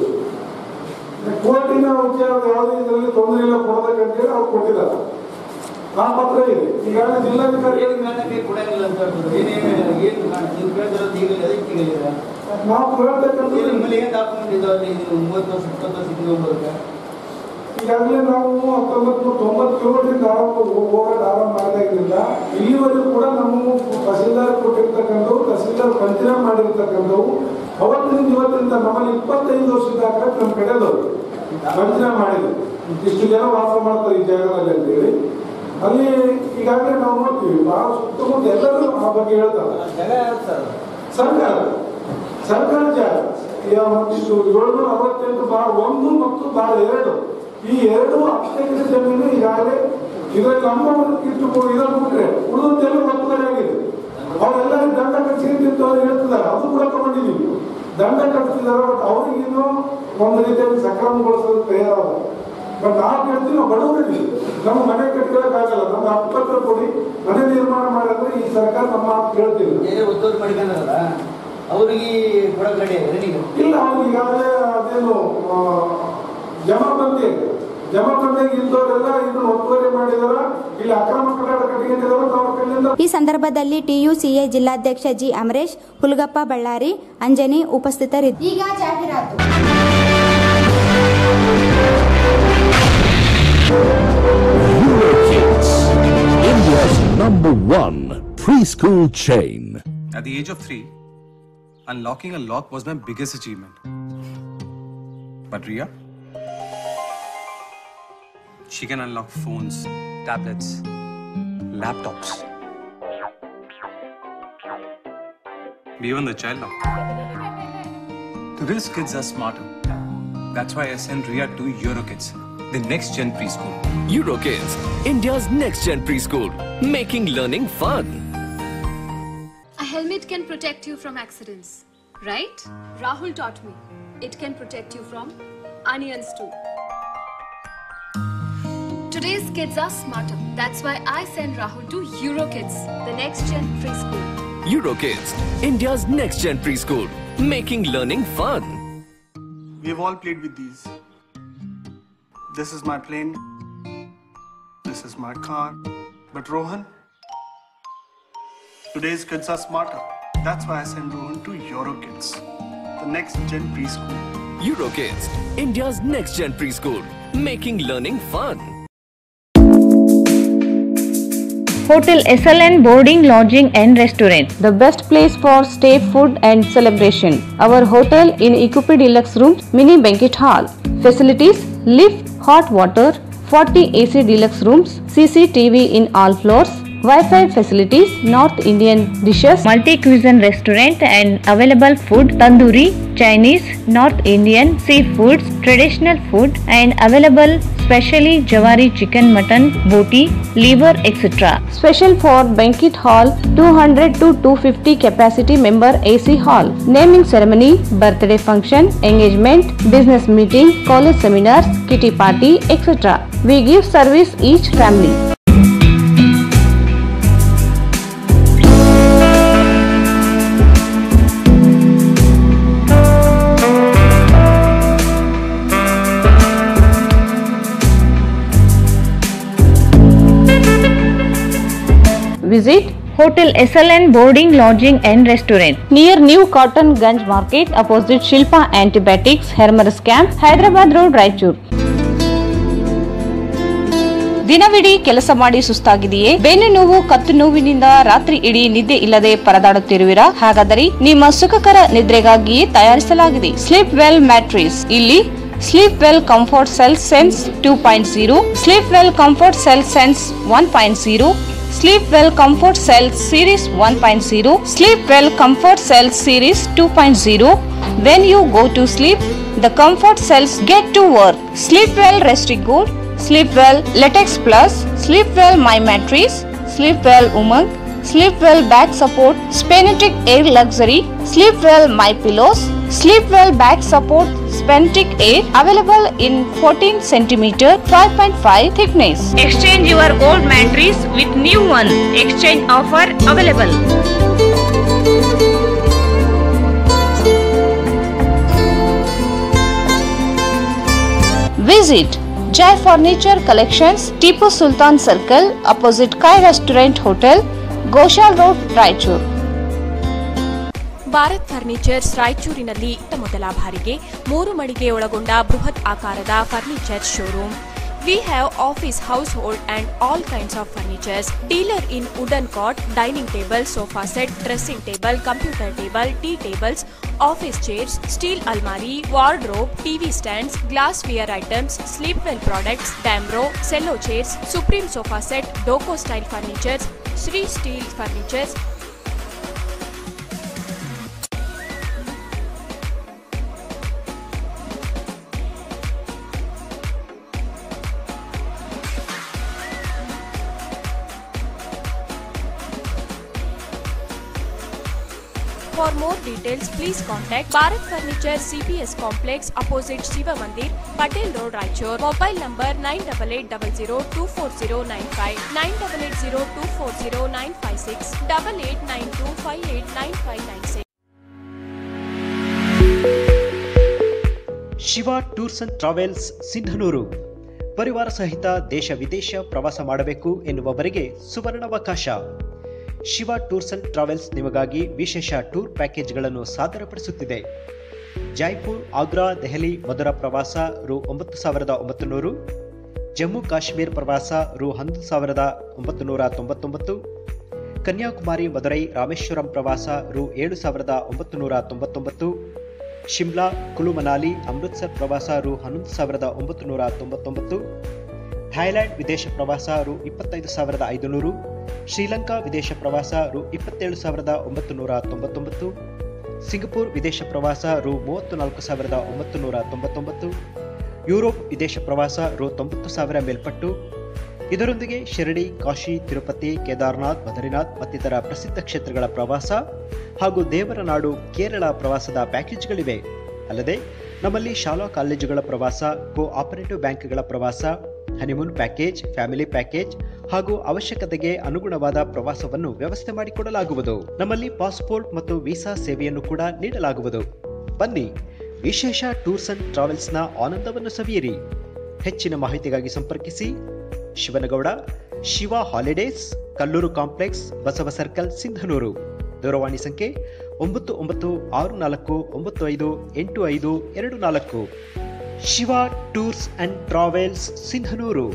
ಕೋರ್ಟಿನ ವಿಚಾರ ಯಾವುದೇ ಇದರಲ್ಲಿ ತೊಂದರೆ ಇಲ್ಲ ಕೊಡಬೇಕಂತೇಳಿ ಅವ್ರು ಕೊಟ್ಟಿದ್ದಾರೆ ಆ ಪತ್ರ ಇದೆ ಈಗಾಗಲೇ ಜಿಲ್ಲಾಧಿಕಾರಿ ಏನು ಕಾರಣಕ್ಕೆ ಕೊಡಂಗಿಲ್ಲ ಅಂತ ಹೇಳ್ತಾರೆ ಏನೇನು ಏನು ಕಾರಣ ನೀವು ಕೇಳ್ತಿರೋದು ಈಗ ಅದಕ್ಕೆ ಕೇಳಿದ್ದೀರಾ ನಾವು ಕೇಳ್ತಕ್ಕಂಥದ್ದು ನಿಮ್ಮಲ್ಲಿ ಏನು ಡಾಕ್ಯುಮೆಂಟ್ ಇದಾವೆ ಇದು ಮೂವತ್ತು ವರ್ಷ ಇಪ್ಪತ್ತು ವರ್ಷ ಇದ್ದು ಬರುತ್ತೆ ಈಗಾಗಲೇ ನಾವು ಹತ್ತೊಂಬತ್ತು ನೂರ ತೊಂಬತ್ತೇಳರಿಂದ ಆರಂಭ ಹೋರಾಟ ಆರಂಭ ಮಾಡಿದಾಗಿನಿಂದ ಇಲ್ಲಿವರೆಗೂ ಕೂಡ ನಮ್ಮ ತಹಸೀಲ್ದಾರ್ ಕೊಟ್ಟಿರ್ತಕ್ಕಂಥವು ತಹಸೀಲ್ದಾರ್ ಪಂಚನಾಮ ಮಾಡಿರ್ತಕ್ಕಂಥವು ಅವತ್ತಿನಿಂದ ಇವತ್ತಿನಿಂದ ನಮ್ಮಲ್ಲಿ ಇಪ್ಪತ್ತೈದು ವರ್ಷದ ದಾಖಲೆ ನಮ್ಮ ಕಡೆದವರು ಪಂಚನಾಮ ಮಾಡಿದ್ರು ಇಷ್ಟು ಜನ ವಾಸ ಮಾಡ್ತಾರೆ ಈ ಜಾಗದಲ್ಲಿ ಅಂತೇಳಿ ಅಲ್ಲಿ ಈಗಾಗಲೇ ನಾವು ನೋಡ್ತೀವಿ ಬಹಳ ಸುತ್ತಮುತ್ತ ಎಲ್ಲರೂ ಆ ಬಗ್ಗೆ ಹೇಳ್ತಾರೆ ಜಾಗ ಯಾವ್ದು ಸರ್ ಸರ್ಕಾರ ಸರ್ಕಾರ ಜಾಗ ಯಾವ ಇಷ್ಟು ಏಳ್ನೂರ ಅರವತ್ತೆಂಟು ಬಾರ್ ಒಂದು ಮತ್ತು ಬಾರ್ ಎರಡು ಈ ಎರಡು ಅಷ್ಟೇ ಜಮೀನು ಈಗಾಗಲೇ ಇದರಲ್ಲಿ ನಮ್ಮ ಇಷ್ಟು ಇದನ್ನು ಬಿಟ್ರೆ ಉಳಿದೆಲ್ಲ ಒತ್ತುವರಿ ಆಗಿದೆ ಅವರೆಲ್ಲ ದಂಡ ಕಟ್ಟಿಸಿ ಅವ್ರು ಹೇಳ್ತಿದ್ದಾರೆ ಅದು ಕೂಡ ತಗೊಂಡಿದ್ದೀವಿ ದಂಡ ಕಟ್ಟಿಸಿದ್ದಾರೆ ಬಟ್ ಅವ್ರಿಗೇನು ಒಂದು ರೀತಿಯಲ್ಲಿ ಸಕ್ರಮಗೊಳಿಸೋದು ತಯಾರಲ್ಲ ಬಟ್ ನಾವು ಕೇಳ್ತೀವಿ ನಾವು ಬಡವರಿದ್ದೀವಿ ನಮ್ಮ ಮನೆ ಕಟ್ಕೊಳ್ಳೋಕ್ಕಾಗಲ್ಲ ನಮ್ಗೆ ಹಕ್ಕುಪತ್ರ ಕೊಡಿ ಮನೆ ನಿರ್ಮಾಣ ಮಾಡಿದ್ರೆ ಈ ಸರ್ಕಾರ ನಮ್ಮ ಮಾತು ಕೇಳ್ತೀವಿ ಬೇರೆ ಒತ್ತುವರಿ ಮಾಡ್ಕೊಂಡಾರಲ್ಲ ಅವ್ರಿಗೆ ಕೊಡಕ್ಕೆ ರೆಡಿ ರೆಡಿ ಇಲ್ಲ ಅವ್ರು ಈಗಾಗಲೇ ಅದೇನು ಆ, ಜಮಾಬಂದಿ ಜಮಾಬಂದಿಗೆ ಇದ್ದವರೆಲ್ಲ ಇದನ್ನು ಒತ್ತುವರಿ ಮಾಡಿದಾರ ಇಲ್ಲಿ ಅಕ್ರಮ ಕಟ್ಟಡ ಕಟ್ಟಿಕೊಂಡಿದಾರ ಅವ್ರ ಕೈಯಿಂದ ಈ ಸಂದರ್ಭದಲ್ಲಿ ಟಿಯುಸಿಎ ಜಿಲ್ಲಾಧ್ಯಕ್ಷ ಜಿ ಅಮರೇಶ್ ಹುಲ್ಗಪ್ಪ ಬಳ್ಳಾರಿ ಅಂಜನಿ ಉಪಸ್ಥಿತರಿದ್ದರು ಈಗ ಜಾಹೀರಾತು Kids, India's number one preschool chain. At the age of three, unlocking a lock was my biggest achievement. But Ria? She can unlock phones, tablets, laptops. Even the child lock. Today's kids are smarter. That's why I sent Ria to Eurokids, the next gen preschool. Eurokids, India's next gen preschool, making learning fun. A helmet can protect you from accidents, right? Rahul taught me. It can protect you from onions too. Today's kids are smarter. That's why I send Rahul to Eurokids, the next gen preschool. Eurokids, India's next gen preschool, making learning fun. We have all played with these. This is my plane. This is my car. But Rohan, today's kids are smarter. That's why I send Rohan to EuroKids, the next gen preschool. EuroKids, India's next gen preschool, making learning fun. Hotel SLN Boarding, Lodging and Restaurant. The best place for stay, food and celebration. Our hotel in equipped deluxe rooms, mini banquet hall. Facilities, lift, hot water, 40 AC deluxe rooms, CCTV in all floors. Wi-Fi facilities, North Indian dishes, multi-cuisine restaurant and available food, tandoori, Chinese, North Indian, seafoods, traditional food and available specially Jawari chicken, mutton, boti, liver, etc. Special for banquet hall, 200 to 250 capacity member AC hall. Naming ceremony, birthday function, engagement, business meeting, college seminars, kitty party, etc. We give service each family. Visit Hotel SLN Boarding, Lodging and Restaurant near New Cotton Ganj Market opposite Shilpa Antibiotics, Hermers Camp, Hyderabad Road, Raichur. ದಿನವಿಡೀ ಕೆಲಸ ಮಾಡಿ ಸುಸ್ತಾಗಿದೆಯೇ ಬೆನ್ನು ನೋವು ಕತ್ತು ನೋವಿನಿಂದ ರಾತ್ರಿ ಇಡೀ ನಿದ್ದೆ ಇಲ್ಲದೆ ಪರದಾಡುತ್ತಿರುವಿರಾ ಹಾಗಾದರೆ ನಿಮ್ಮ ಸುಖಕರ ನಿದ್ರೆಗಾಗಿಯೇ ತಯಾರಿಸಲಾಗಿದೆ ಸ್ಲೀಪ್ ವೆಲ್ ಮ್ಯಾಟ್ರಿಸ್ ಇಲ್ಲಿ sleep well comfort cell sense two point zero sleep well comfort cell sense one point zero sleep well comfort cell series one point zero sleep well comfort cell series two point zero when you go to sleep the comfort cells get to work. Sleep well Restic Gold, Sleep well Latex Plus, Sleep well My Mattress, Sleep well Umang, Sleep well Back Support, Spenetic Air Luxury, Sleep well My Pillows, Sleep well Back Support, Spenetic Air available in 14 cm 5.5 thickness. Exchange your old mattress with new one. Exchange offer available. Visit Jai Furniture Collections, Tipu Sultan Circle, opposite Kai Restaurant Hotel, Goshal Road, Raichur. Bharat furnitures ರಾಯಚೂರಿನಲ್ಲಿ ಇತ್ತ ಮೊದಲ ಬಾರಿಗೆ ಮೂರು ಮಳಿಗೆ ಒಳಗೊಂಡ ಬೃಹತ್ ಆಕಾರದ furniture showroom we have office household and all kinds of furnitures dealer in wooden cot dining table sofa set dressing table computer table tea tables office chairs steel ಅಲ್ಮಾರಿ wardrobe TV stands glass ware items sleep well products Damro Cello chairs Supreme sofa set ಡೋಕೋ style furnitures Shri steel furnitures For more details, please contact Bharat Furniture CPS Complex opposite Shiva Mandir, Patel Road, Raichur. Mobile number 9880240959, 9880240956, 8892589596. Shiva tours and travels Sindhanur ಪರಿವಾರ ಸಹಿತ ದೇಶ ವಿದೇಶ ಪ್ರವಾಸ ಮಾಡಬೇಕು ಎನ್ನುವವರಿಗೆ ಸುವರ್ಣಾವಕಾಶ Shiva tours and travels ನಿಮಗಾಗಿ ವಿಶೇಷ ಟೂರ್ ಪ್ಯಾಕೇಜ್ಗಳನ್ನು ಸಾದರಪಡಿಸುತ್ತಿದೆ ಜೈಪುರ್ ಆಗ್ರಾ ದೆಹಲಿ ಮಧುರ ಪ್ರವಾಸ ರು ಒಂಬತ್ತು ಸಾವಿರದ ಒಂಬತ್ತು ನೂರು ಜಮ್ಮು ಕಾಶ್ಮೀರ್ ಪ್ರವಾಸ ರು ಹನ್ನೊಂದು ಸಾವಿರದ ಒಂಬತ್ತು ನೂರ ತೊಂಬತ್ತೊಂಬತ್ತು ಕನ್ಯಾಕುಮಾರಿ ಮದುರೈ ರಾಮೇಶ್ವರಂ ಪ್ರವಾಸ ರು ಏಳು ಸಾವಿರದ ಒಂಬತ್ತು ನೂರ ತೊಂಬತ್ತೊಂಬತ್ತು ಶಿಮ್ಲಾ ಕುಲು ಮನಾಲಿ ಅಮೃತ್ಸರ್ ಪ್ರವಾಸ ರು ಹನ್ನೊಂದು ಸಾವಿರದ ಒಂಬತ್ತು ನೂರ ತೊಂಬತ್ತೊಂಬತ್ತು ಥೈಲ್ಯಾಂಡ್ ವಿದೇಶ ಪ್ರವಾಸ ರು ಇಪ್ಪತ್ತೈದು ಸಾವಿರದ ಐದುನೂರು ಶ್ರೀಲಂಕಾ ವಿದೇಶ ಪ್ರವಾಸ ರು ಇಪ್ಪತ್ತೇಳು ಸಾವಿರದ ಒಂಬತ್ತು ನೂರ ತೊಂಬತ್ತೊಂಬತ್ತು ಸಿಂಗಪುರ್ ವಿದೇಶ ಪ್ರವಾಸ ರು ಮೂವತ್ತು ನಾಲ್ಕು ಸಾವಿರದ ಒಂಬತ್ತು ನೂರ ತೊಂಬತ್ತೊಂಬತ್ತು ಯುರೋಪ್ ವಿದೇಶ ಪ್ರವಾಸ ರು ತೊಂಬತ್ತು ಸಾವಿರ ಮೇಲ್ಪಟ್ಟು ಇದರೊಂದಿಗೆ ಶಿರಡಿ ಕಾಶಿ ತಿರುಪತಿ ಕೇದಾರ್ನಾಥ್ ಬದ್ರಿನಾಥ್ ಮತ್ತಿತರ ಪ್ರಸಿದ್ಧ ಕ್ಷೇತ್ರಗಳ ಪ್ರವಾಸ ಹಾಗೂ ದೇವರ ನಾಡು ಕೇರಳ ಪ್ರವಾಸದ ಪ್ಯಾಕೇಜ್ಗಳಿವೆ ಅಲ್ಲದೆ ನಮ್ಮಲ್ಲಿ ಶಾಲಾ ಕಾಲೇಜುಗಳ ಪ್ರವಾಸ ಕೋ ಆಪರೇಟಿವ್ ಬ್ಯಾಂಕ್ಗಳ ಪ್ರವಾಸ ಹನಿಮೂನ್ ಪ್ಯಾಕೇಜ್ ಫ್ಯಾಮಿಲಿ ಪ್ಯಾಕೇಜ್ ಹಾಗೂ ಅವಶ್ಯಕತೆಗೆ ಅನುಗುಣವಾದ ಪ್ರವಾಸವನ್ನು ವ್ಯವಸ್ಥೆ ಮಾಡಿಕೊಡಲಾಗುವುದು ನಮ್ಮಲ್ಲಿ ಪಾಸ್ಪೋರ್ಟ್ ಮತ್ತು ವೀಸಾ ಸೇವೆಯನ್ನು ಕೂಡ ನೀಡಲಾಗುವುದು ಬನ್ನಿ ವಿಶೇಷ ಟೂರ್ಸ್ ಅಂಡ್ ಟ್ರಾವೆಲ್ಸ್ನ ಆನಂದವನ್ನು ಸವಿಯಿರಿ ಹೆಚ್ಚಿನ ಮಾಹಿತಿಗಾಗಿ ಸಂಪರ್ಕಿಸಿ Shivanagouda Shiva holidays Kalluru complex Basava circle Sindhanur ದೂರವಾಣಿ ಸಂಖ್ಯೆ ಒಂಬತ್ತು ಒಂಬತ್ತು ಆರು ನಾಲ್ಕು ಒಂಬತ್ತು ಐದು ಎಂಟು ಐದು ಎರಡು ನಾಲ್ಕು Shiva tours and travels Sindhanur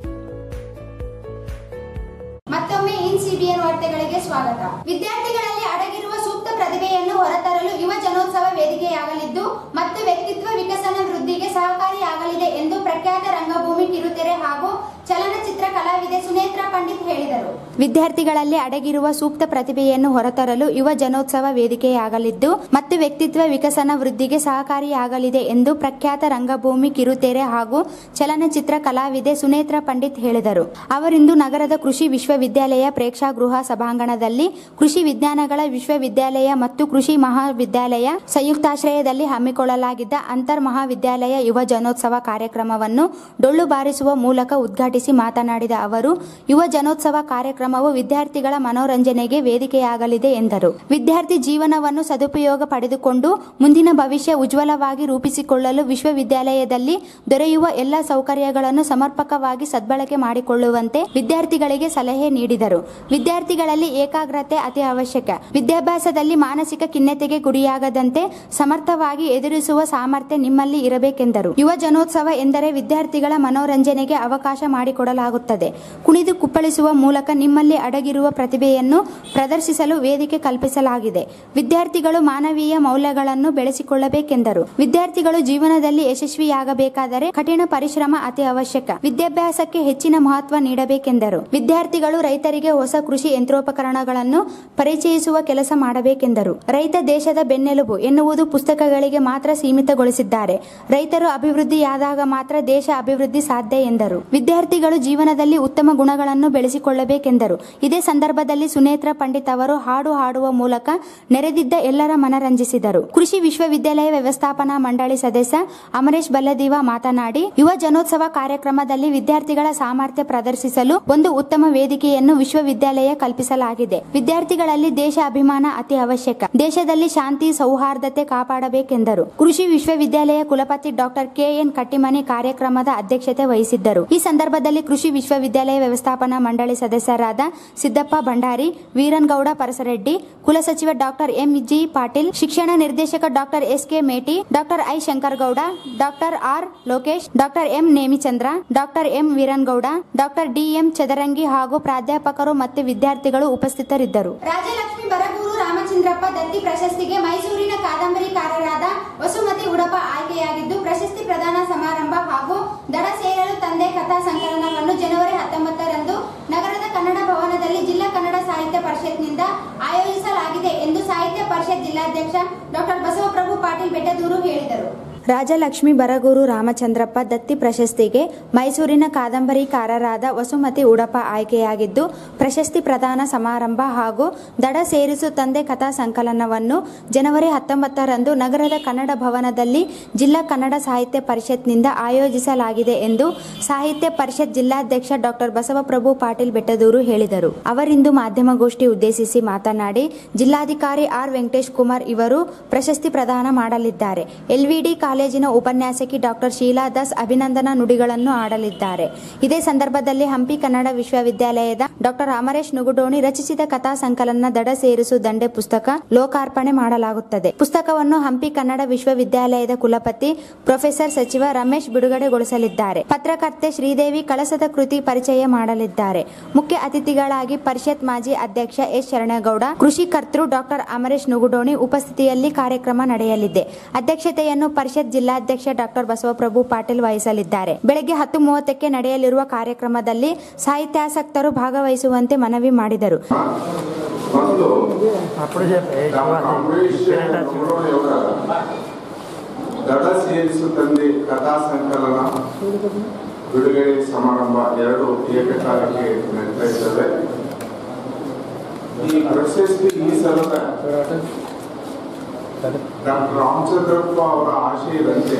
ಮತ್ತೊಮ್ಮೆ ಇನ್ ಸಿಬಿಎನ್ ವಾರ್ತೆಗಳಿಗೆ ಸ್ವಾಗತ ವಿದ್ಯಾರ್ಥಿಗಳಲ್ಲಿ ಅಡಗಿರುವ ಸೂಕ್ತ ಪ್ರತಿಭೆಯನ್ನು ಹೊರತರಲು ಯುವ ಜನೋತ್ಸವ ವೇದಿಕೆಯಾಗಲಿದ್ದು ಮತ್ತು ವ್ಯಕ್ತಿತ್ವ ವಿಕಸನ ವೃದ್ಧಿಗೆ ಸಹಕಾರಿಯಾಗಲಿದೆ ಎಂದು ಪ್ರಖ್ಯಾತ ರಂಗಭೂಮಿ ಕಿರುತೆರೆ ಹಾಗೂ ಚಲನಚಿತ್ರ ಕಲಾವಿದೆ ಸುನೇತ್ರ ಪಂಡಿತ್ ಹೇಳಿದರು ವಿದ್ಯಾರ್ಥಿಗಳಲ್ಲಿ ಅಡಗಿರುವ ಸೂಕ್ತ ಪ್ರತಿಭೆಯನ್ನು ಹೊರತರಲು ಯುವ ಜನೋತ್ಸವ ವೇದಿಕೆಯಾಗಲಿದ್ದು ಮತ್ತು ವ್ಯಕ್ತಿತ್ವ ವಿಕಸನ ವೃದ್ಧಿಗೆ ಸಹಕಾರಿಯಾಗಲಿದೆ ಎಂದು ಪ್ರಖ್ಯಾತ ರಂಗಭೂಮಿ ಕಿರುತೆರೆ ಹಾಗೂ ಚಲನಚಿತ್ರ ಕಲಾವಿದೆ ಸುನೇತ್ರ ಪಂಡಿತ್ ಹೇಳಿದರು ಅವರಿಂದು ನಗರದ ಕೃಷಿ ವಿಶ್ವವಿದ್ಯಾಲಯ ಪ್ರೇಕ್ಷಾಗೃಹ ಸಭಾಂಗಣದಲ್ಲಿ ಕೃಷಿ ವಿಜ್ಞಾನಗಳ ವಿಶ್ವವಿದ್ಯಾಲಯ ಮತ್ತು ಕೃಷಿ ಮಹಾವಿದ್ಯಾಲಯ ಸಂಯುಕ್ತಾಶ್ರಯದಲ್ಲಿ ಹಮ್ಮಿಕೊಳ್ಳಲಾಗಿದ್ದ ಅಂತರ್ ಮಹಾವಿದ್ಯಾಲಯ ಯುವ ಜನೋತ್ಸವ ಕಾರ್ಯಕ್ರಮವನ್ನು ಡೊಳ್ಳು ಬಾರಿಸುವ ಮೂಲಕ ಉದ್ಘಾಟಿಸಿ ಮಾತನಾಡಿದ ಅವರು ಯುವ ಜನೋತ್ಸವ ಕಾರ್ಯಕ್ರಮವು ವಿದ್ಯಾರ್ಥಿಗಳ ಮನೋರಂಜನೆಗೆ ವೇದಿಕೆಯಾಗಲಿದೆ ಎಂದರು ವಿದ್ಯಾರ್ಥಿ ಜೀವನವನ್ನು ಸದುಪಯೋಗ ಪಡೆದುಕೊಂಡು ಮುಂದಿನ ಭವಿಷ್ಯ ಉಜ್ವಲವಾಗಿ ರೂಪಿಸಿಕೊಳ್ಳಲು ವಿಶ್ವವಿದ್ಯಾಲಯದಲ್ಲಿ ದೊರೆಯುವ ಎಲ್ಲ ಸೌಕರ್ಯಗಳನ್ನು ಸಮರ್ಪಕವಾಗಿ ಸದ್ಬಳಕೆ ಮಾಡಿಕೊಳ್ಳುವಂತೆ ವಿದ್ಯಾರ್ಥಿಗಳಿಗೆ ಸಲಹೆ ನೀಡಿದರು ವಿದ್ಯಾರ್ಥಿಗಳಲ್ಲಿ ಏಕಾಗ್ರತೆ ಅತಿ ಅವಶ್ಯಕ ವಿದ್ಯಾಭ್ಯಾಸದಲ್ಲಿ ಮಾನಸಿಕ ಖಿನ್ನತೆಗೆ ಗುರಿಯಾಗದಂತೆ ಸಮರ್ಥವಾಗಿ ಎದುರಿಸುವ ಸಾಮರ್ಥ್ಯ ನಿಮ್ಮಲ್ಲಿ ಇರಬೇಕೆಂದರು ಯುವ ಜನೋತ್ಸವ ಎಂದರೆ ವಿದ್ಯಾರ್ಥಿಗಳ ಮನೋರಂಜನೆಗೆ ಅವಕಾಶ ಮಾಡಿಕೊಡಲಾಗುತ್ತದೆ ಕುಣಿದು ಕುಪ್ಪಳಿಸುವ ಮೂಲಕ ನಿಮ್ಮಲ್ಲಿ ಅಡಗಿರುವ ಪ್ರತಿಭೆಯನ್ನು ಪ್ರದರ್ಶಿಸಲು ವೇದಿಕೆ ಕಲ್ಪಿಸಲಾಗಿದೆ ವಿದ್ಯಾರ್ಥಿಗಳು ಮಾನವೀಯ ಮೌಲ್ಯಗಳನ್ನು ಬೆಳೆಸಿಕೊಳ್ಳಬೇಕೆಂದರು ವಿದ್ಯಾರ್ಥಿಗಳು ಜೀವನದಲ್ಲಿ ಯಶಸ್ವಿಯಾಗಬೇಕಾದರೆ ಕಠಿಣ ಪರಿಶ್ರಮ ಅತಿ ಅವಶ್ಯಕ ವಿದ್ಯಾಭ್ಯಾಸಕ್ಕೆ ಹೆಚ್ಚಿನ ಮಹತ್ವ ನೀಡಬೇಕೆಂದರು ವಿದ್ಯಾರ್ಥಿಗಳು ರೈತರಿಗೆ ಹೊಸ ಕೃಷಿ ಯಂತ್ರೋಪಕರಣಗಳನ್ನು ಪರಿಚಯಿಸುವ ಕೆಲಸ ಮಾಡಬೇಕೆಂದರು ರೈತ ದೇಶದ ಬೆನ್ನೆಲುಬು ಎನ್ನುವುದು ಪುಸ್ತಕಗಳಿಗೆ ಮಾತ್ರ ಸೀಮಿತಗೊಳಿಸಿದ್ದಾರೆ ರೈತರು ಅಭಿವೃದ್ಧಿಯಾದಾಗ ಮಾತ್ರ ದೇಶ ಅಭಿವೃದ್ಧಿ ಸಾಧ್ಯ ಎಂದರು ವಿದ್ಯಾರ್ಥಿಗಳು ಜೀವನದಲ್ಲಿ ಉತ್ತಮ ಗುಣಗಳನ್ನು ಬೆಳೆಸಿಕೊಳ್ಳಬೇಕೆಂದರು ಇದೇ ಸಂದರ್ಭದಲ್ಲಿ ಸುನೇತ್ರ ಪಂಡಿತ್ ಅವರು ಹಾಡು ಹಾಡುವ ಮೂಲಕ ನೆರೆದಿದ್ದ ಎಲ್ಲರ ಮನರಂಜಿಸಿದರು ಕೃಷಿ ವಿಶ್ವವಿದ್ಯಾಲಯ ವ್ಯವಸ್ಥಾಪನಾ ಮಂಡಳಿ ಸದಸ್ಯ ಅಮರೇಶ್ ಬಲ್ಲದೀವ ಮಾತನಾಡಿ ಯುವ ಜನೋತ್ಸವ ಕಾರ್ಯಕ್ರಮದಲ್ಲಿ ವಿದ್ಯಾರ್ಥಿಗಳ ಸಾಮರ್ಥ್ಯ ಪ್ರದರ್ಶಿಸಲು ಒಂದು ಉತ್ತಮ ವೇದಿಕೆಯನ್ನು ವಿಶ್ವವಿದ್ಯಾಲಯ ಕಲ್ಪಿಸಲಾಗಿದೆ ವಿದ್ಯಾರ್ಥಿಗಳಲ್ಲಿ ದೇಶ ಅಭಿಮಾನ ಅತಿ ಅವಶ್ಯಕ ದೇಶದಲ್ಲಿ ಶಾಂತಿ ಸೌಹಾರ್ದತೆ ಕಾಪಾಡಬೇಕೆಂದರು ಕೃಷಿ ವಿಶ್ವವಿದ್ಯಾಲಯ ಕುಲಪತಿ ಡಾಕ್ಟರ್ ಕೆಎನ್ ಕಟ್ಟಿಮನಿ ಕಾರ್ಯಕ್ರಮದ ಅಧ್ಯಕ್ಷತೆ ವಹಿಸಿದ್ದರು ಈ ಸಂದರ್ಭದಲ್ಲಿ ಕೃಷಿ ವಿಶ್ವವಿದ್ಯಾಲಯ ವ್ಯವಸ್ಥಾಪನಾ ಮಂಡಳಿ ಸದಸ್ಯರಾದ ಸಿದ್ದಪ್ಪ ಭಂಡಾರಿ ವೀರನ್ಗೌಡ ಪರಸರೆಡ್ಡಿ ಕುಲಸಚಿವ ಡಾಕ್ಟರ್ ಎಂ ಜಿ ಪಾಟೀಲ್ ಶಿಕ್ಷಣ ನಿರ್ದೇಶಕ doctor S K Meti doctor I Shankaragouda doctor R Lokesh doctor M Nemichandra doctor M Veerangouda doctor DM Chadarangi ಹಾಗೂ ಪ್ರಾಧ್ಯಾಪಕರು ಮತ್ತು ವಿದ್ಯಾರ್ಥಿಗಳು ಉಪಸ್ಥಿತರಿದ್ದರು ರಾಜಲಕ್ಷ್ಮಿ ಬರಗೂರು ರಾಮಚಂದ್ರಪ್ಪ ದತ್ತಿ ಪ್ರಶಸ್ತಿಗೆ ಮೈಸೂರಿನ ಕಾದಂಬರಿಕಾರರಾದ ವಸುಮತಿ ಉಡಪ ಆಯ್ಕೆಯಾಗಿದ್ದು ಪ್ರಶಸ್ತಿ ಪ್ರದಾನ ಸಮಾರಂಭ ಹಾಗೂ ದಡ ಸೇರಲು ತಂದೆ ಕಥಾ ಸಂಕಲನವನ್ನು ಜನವರಿ ಹತ್ತೊಂಬತ್ತರಂದು ನಗರದ ಕನ್ನಡ ಭವನದಲ್ಲಿ ಜಿಲ್ಲಾ ಕನ್ನಡ ಸಾಹಿತ್ಯ ಪರಿಷತ್ನಿಂದ ಆಯೋಜಿಸಲಾಗಿದೆ ಎಂದು ಸಾಹಿತ್ಯ ಪರಿಷತ್ ಜಿಲ್ಲಾಧ್ಯಕ್ಷ ಡಾಕ್ಟರ್ ಬಸವಪ್ರಭು ಪಾಟೀಲ್ ಬೆಟ್ಟದೂರು ಹೇಳಿದರು ರಾಜಲಕ್ಷ್ಮಿ ಬರಗೂರು ರಾಮಚಂದ್ರಪ್ಪ ದತ್ತಿ ಪ್ರಶಸ್ತಿಗೆ ಮೈಸೂರಿನ ಕಾದಂಬರಿಕಾರರಾದ ವಸುಮತಿ ಉಡಪ ಆಯ್ಕೆಯಾಗಿದ್ದು ಪ್ರಶಸ್ತಿ ಪ್ರದಾನ ಸಮಾರಂಭ ಹಾಗೂ ದಡ ಸೇರಿಸು ತಂದೆ ಕಥಾ ಸಂಕಲನವನ್ನು ಜನವರಿ ಹತ್ತೊಂಬತ್ತರಂದು ನಗರದ ಕನ್ನಡ ಭವನದಲ್ಲಿ ಜಿಲ್ಲಾ ಕನ್ನಡ ಸಾಹಿತ್ಯ ಪರಿಷತ್ನಿಂದ ಆಯೋಜಿಸಲಾಗಿದೆ ಎಂದು ಸಾಹಿತ್ಯ ಪರಿಷತ್ ಜಿಲ್ಲಾಧ್ಯಕ್ಷ ಡಾಕ್ಟರ್ ಬಸವಪ್ರಭು ಪಾಟೀಲ್ ಬೆಟ್ಟದೂರು ಹೇಳಿದರು ಅವರಿಂದು ಮಾಧ್ಯಮಗೋಷ್ಠಿ ಉದ್ದೇಶಿಸಿ ಮಾತನಾಡಿ ಜಿಲ್ಲಾಧಿಕಾರಿ ಆರ್ ವೆಂಕಟೇಶ್ ಕುಮಾರ್ ಇವರು ಪ್ರಶಸ್ತಿ ಪ್ರದಾನ ಮಾಡಲಿದ್ದಾರೆ ಎಲ್ವಿಡಿ ಕಾಲೇಜಿನ ಉಪನ್ಯಾಸಕಿ ಡಾಕ್ಟರ್ ಶೀಲಾ ದಾಸ್ ಅಭಿನಂದನಾ ನುಡಿಗಳನ್ನು ಆಡಲಿದ್ದಾರೆ ಇದೇ ಸಂದರ್ಭದಲ್ಲಿ ಹಂಪಿ ಕನ್ನಡ ವಿಶ್ವವಿದ್ಯಾಲಯದ ಡಾಕ್ಟರ್ ಅಮರೇಶ್ ನುಗುಡೋಣಿ ರಚಿಸಿದ ಕಥಾ ಸಂಕಲನ ದಡ ಸೇರಿಸು ದಂಡೆ ಪುಸ್ತಕ ಲೋಕಾರ್ಪಣೆ ಮಾಡಲಾಗುತ್ತದೆ ಪುಸ್ತಕವನ್ನು ಹಂಪಿ ಕನ್ನಡ ವಿಶ್ವವಿದ್ಯಾಲಯದ ಕುಲಪತಿ ಪ್ರೊಫೆಸರ್ ಸಚಿವ ರಮೇಶ್ ಬಿಡುಗಡೆಗೊಳಿಸಲಿದ್ದಾರೆ ಪತ್ರಕರ್ತೆ ಶ್ರೀದೇವಿ ಕಳಸದ ಕೃತಿ ಪರಿಚಯ ಮಾಡಲಿದ್ದಾರೆ ಮುಖ್ಯ ಅತಿಥಿಗಳಾಗಿ ಪರಿಷತ್ ಮಾಜಿ ಅಧ್ಯಕ್ಷ ಎಸ್ ಶರಣಗೌಡ ಕೃಷಿ ಕರ್ತೃ ಡಾಕ್ಟರ್ ಅಮರೇಶ್ ನುಗುಡೋಣಿ ಉಪಸ್ಥಿತಿಯಲ್ಲಿ ಕಾರ್ಯಕ್ರಮ ನಡೆಯಲಿದೆ ಅಧ್ಯಕ್ಷತೆಯನ್ನು ಪರಿಷತ್ ಜಿಲ್ಲಾಧ್ಯಕ್ಷ ಡಾಕ್ಟರ್ ಬಸವಪ್ರಭು ಪಾಟೀಲ್ ವಹಿಸಲಿದ್ದಾರೆ ಬೆಳಗ್ಗೆ ಹತ್ತು ಮೂವತ್ತಕ್ಕೆ ನಡೆಯಲಿರುವ ಕಾರ್ಯಕ್ರಮದಲ್ಲಿ ಸಾಹಿತ್ಯಾಸಕ್ತರು ಭಾಗವಹಿಸುವಂತೆ ಮನವಿ ಮಾಡಿದರು ಮತ್ತು ಡಾಕ್ಟರ್ ಅಂಬರೀಷ್ ನುಗುಡೋಣಿಯವರ ದಡ ಸೇರಿಸು ತಂದೆ ಕಥಾ ಸಂಕಲನ ಬಿಡುಗಡೆ ಸಮಾರಂಭ ಎರಡು ಏಕಕಾಲಕ್ಕೆ ನಡೀತಾ ಇದ್ದಾವೆ ಈ ಪ್ರಶಸ್ತಿ ಈ ಸಲದ ಡಾಕ್ಟರ್ ರಾಮಚಂದ್ರಪ್ಪ ಅವರ ಆಶಯದಂತೆ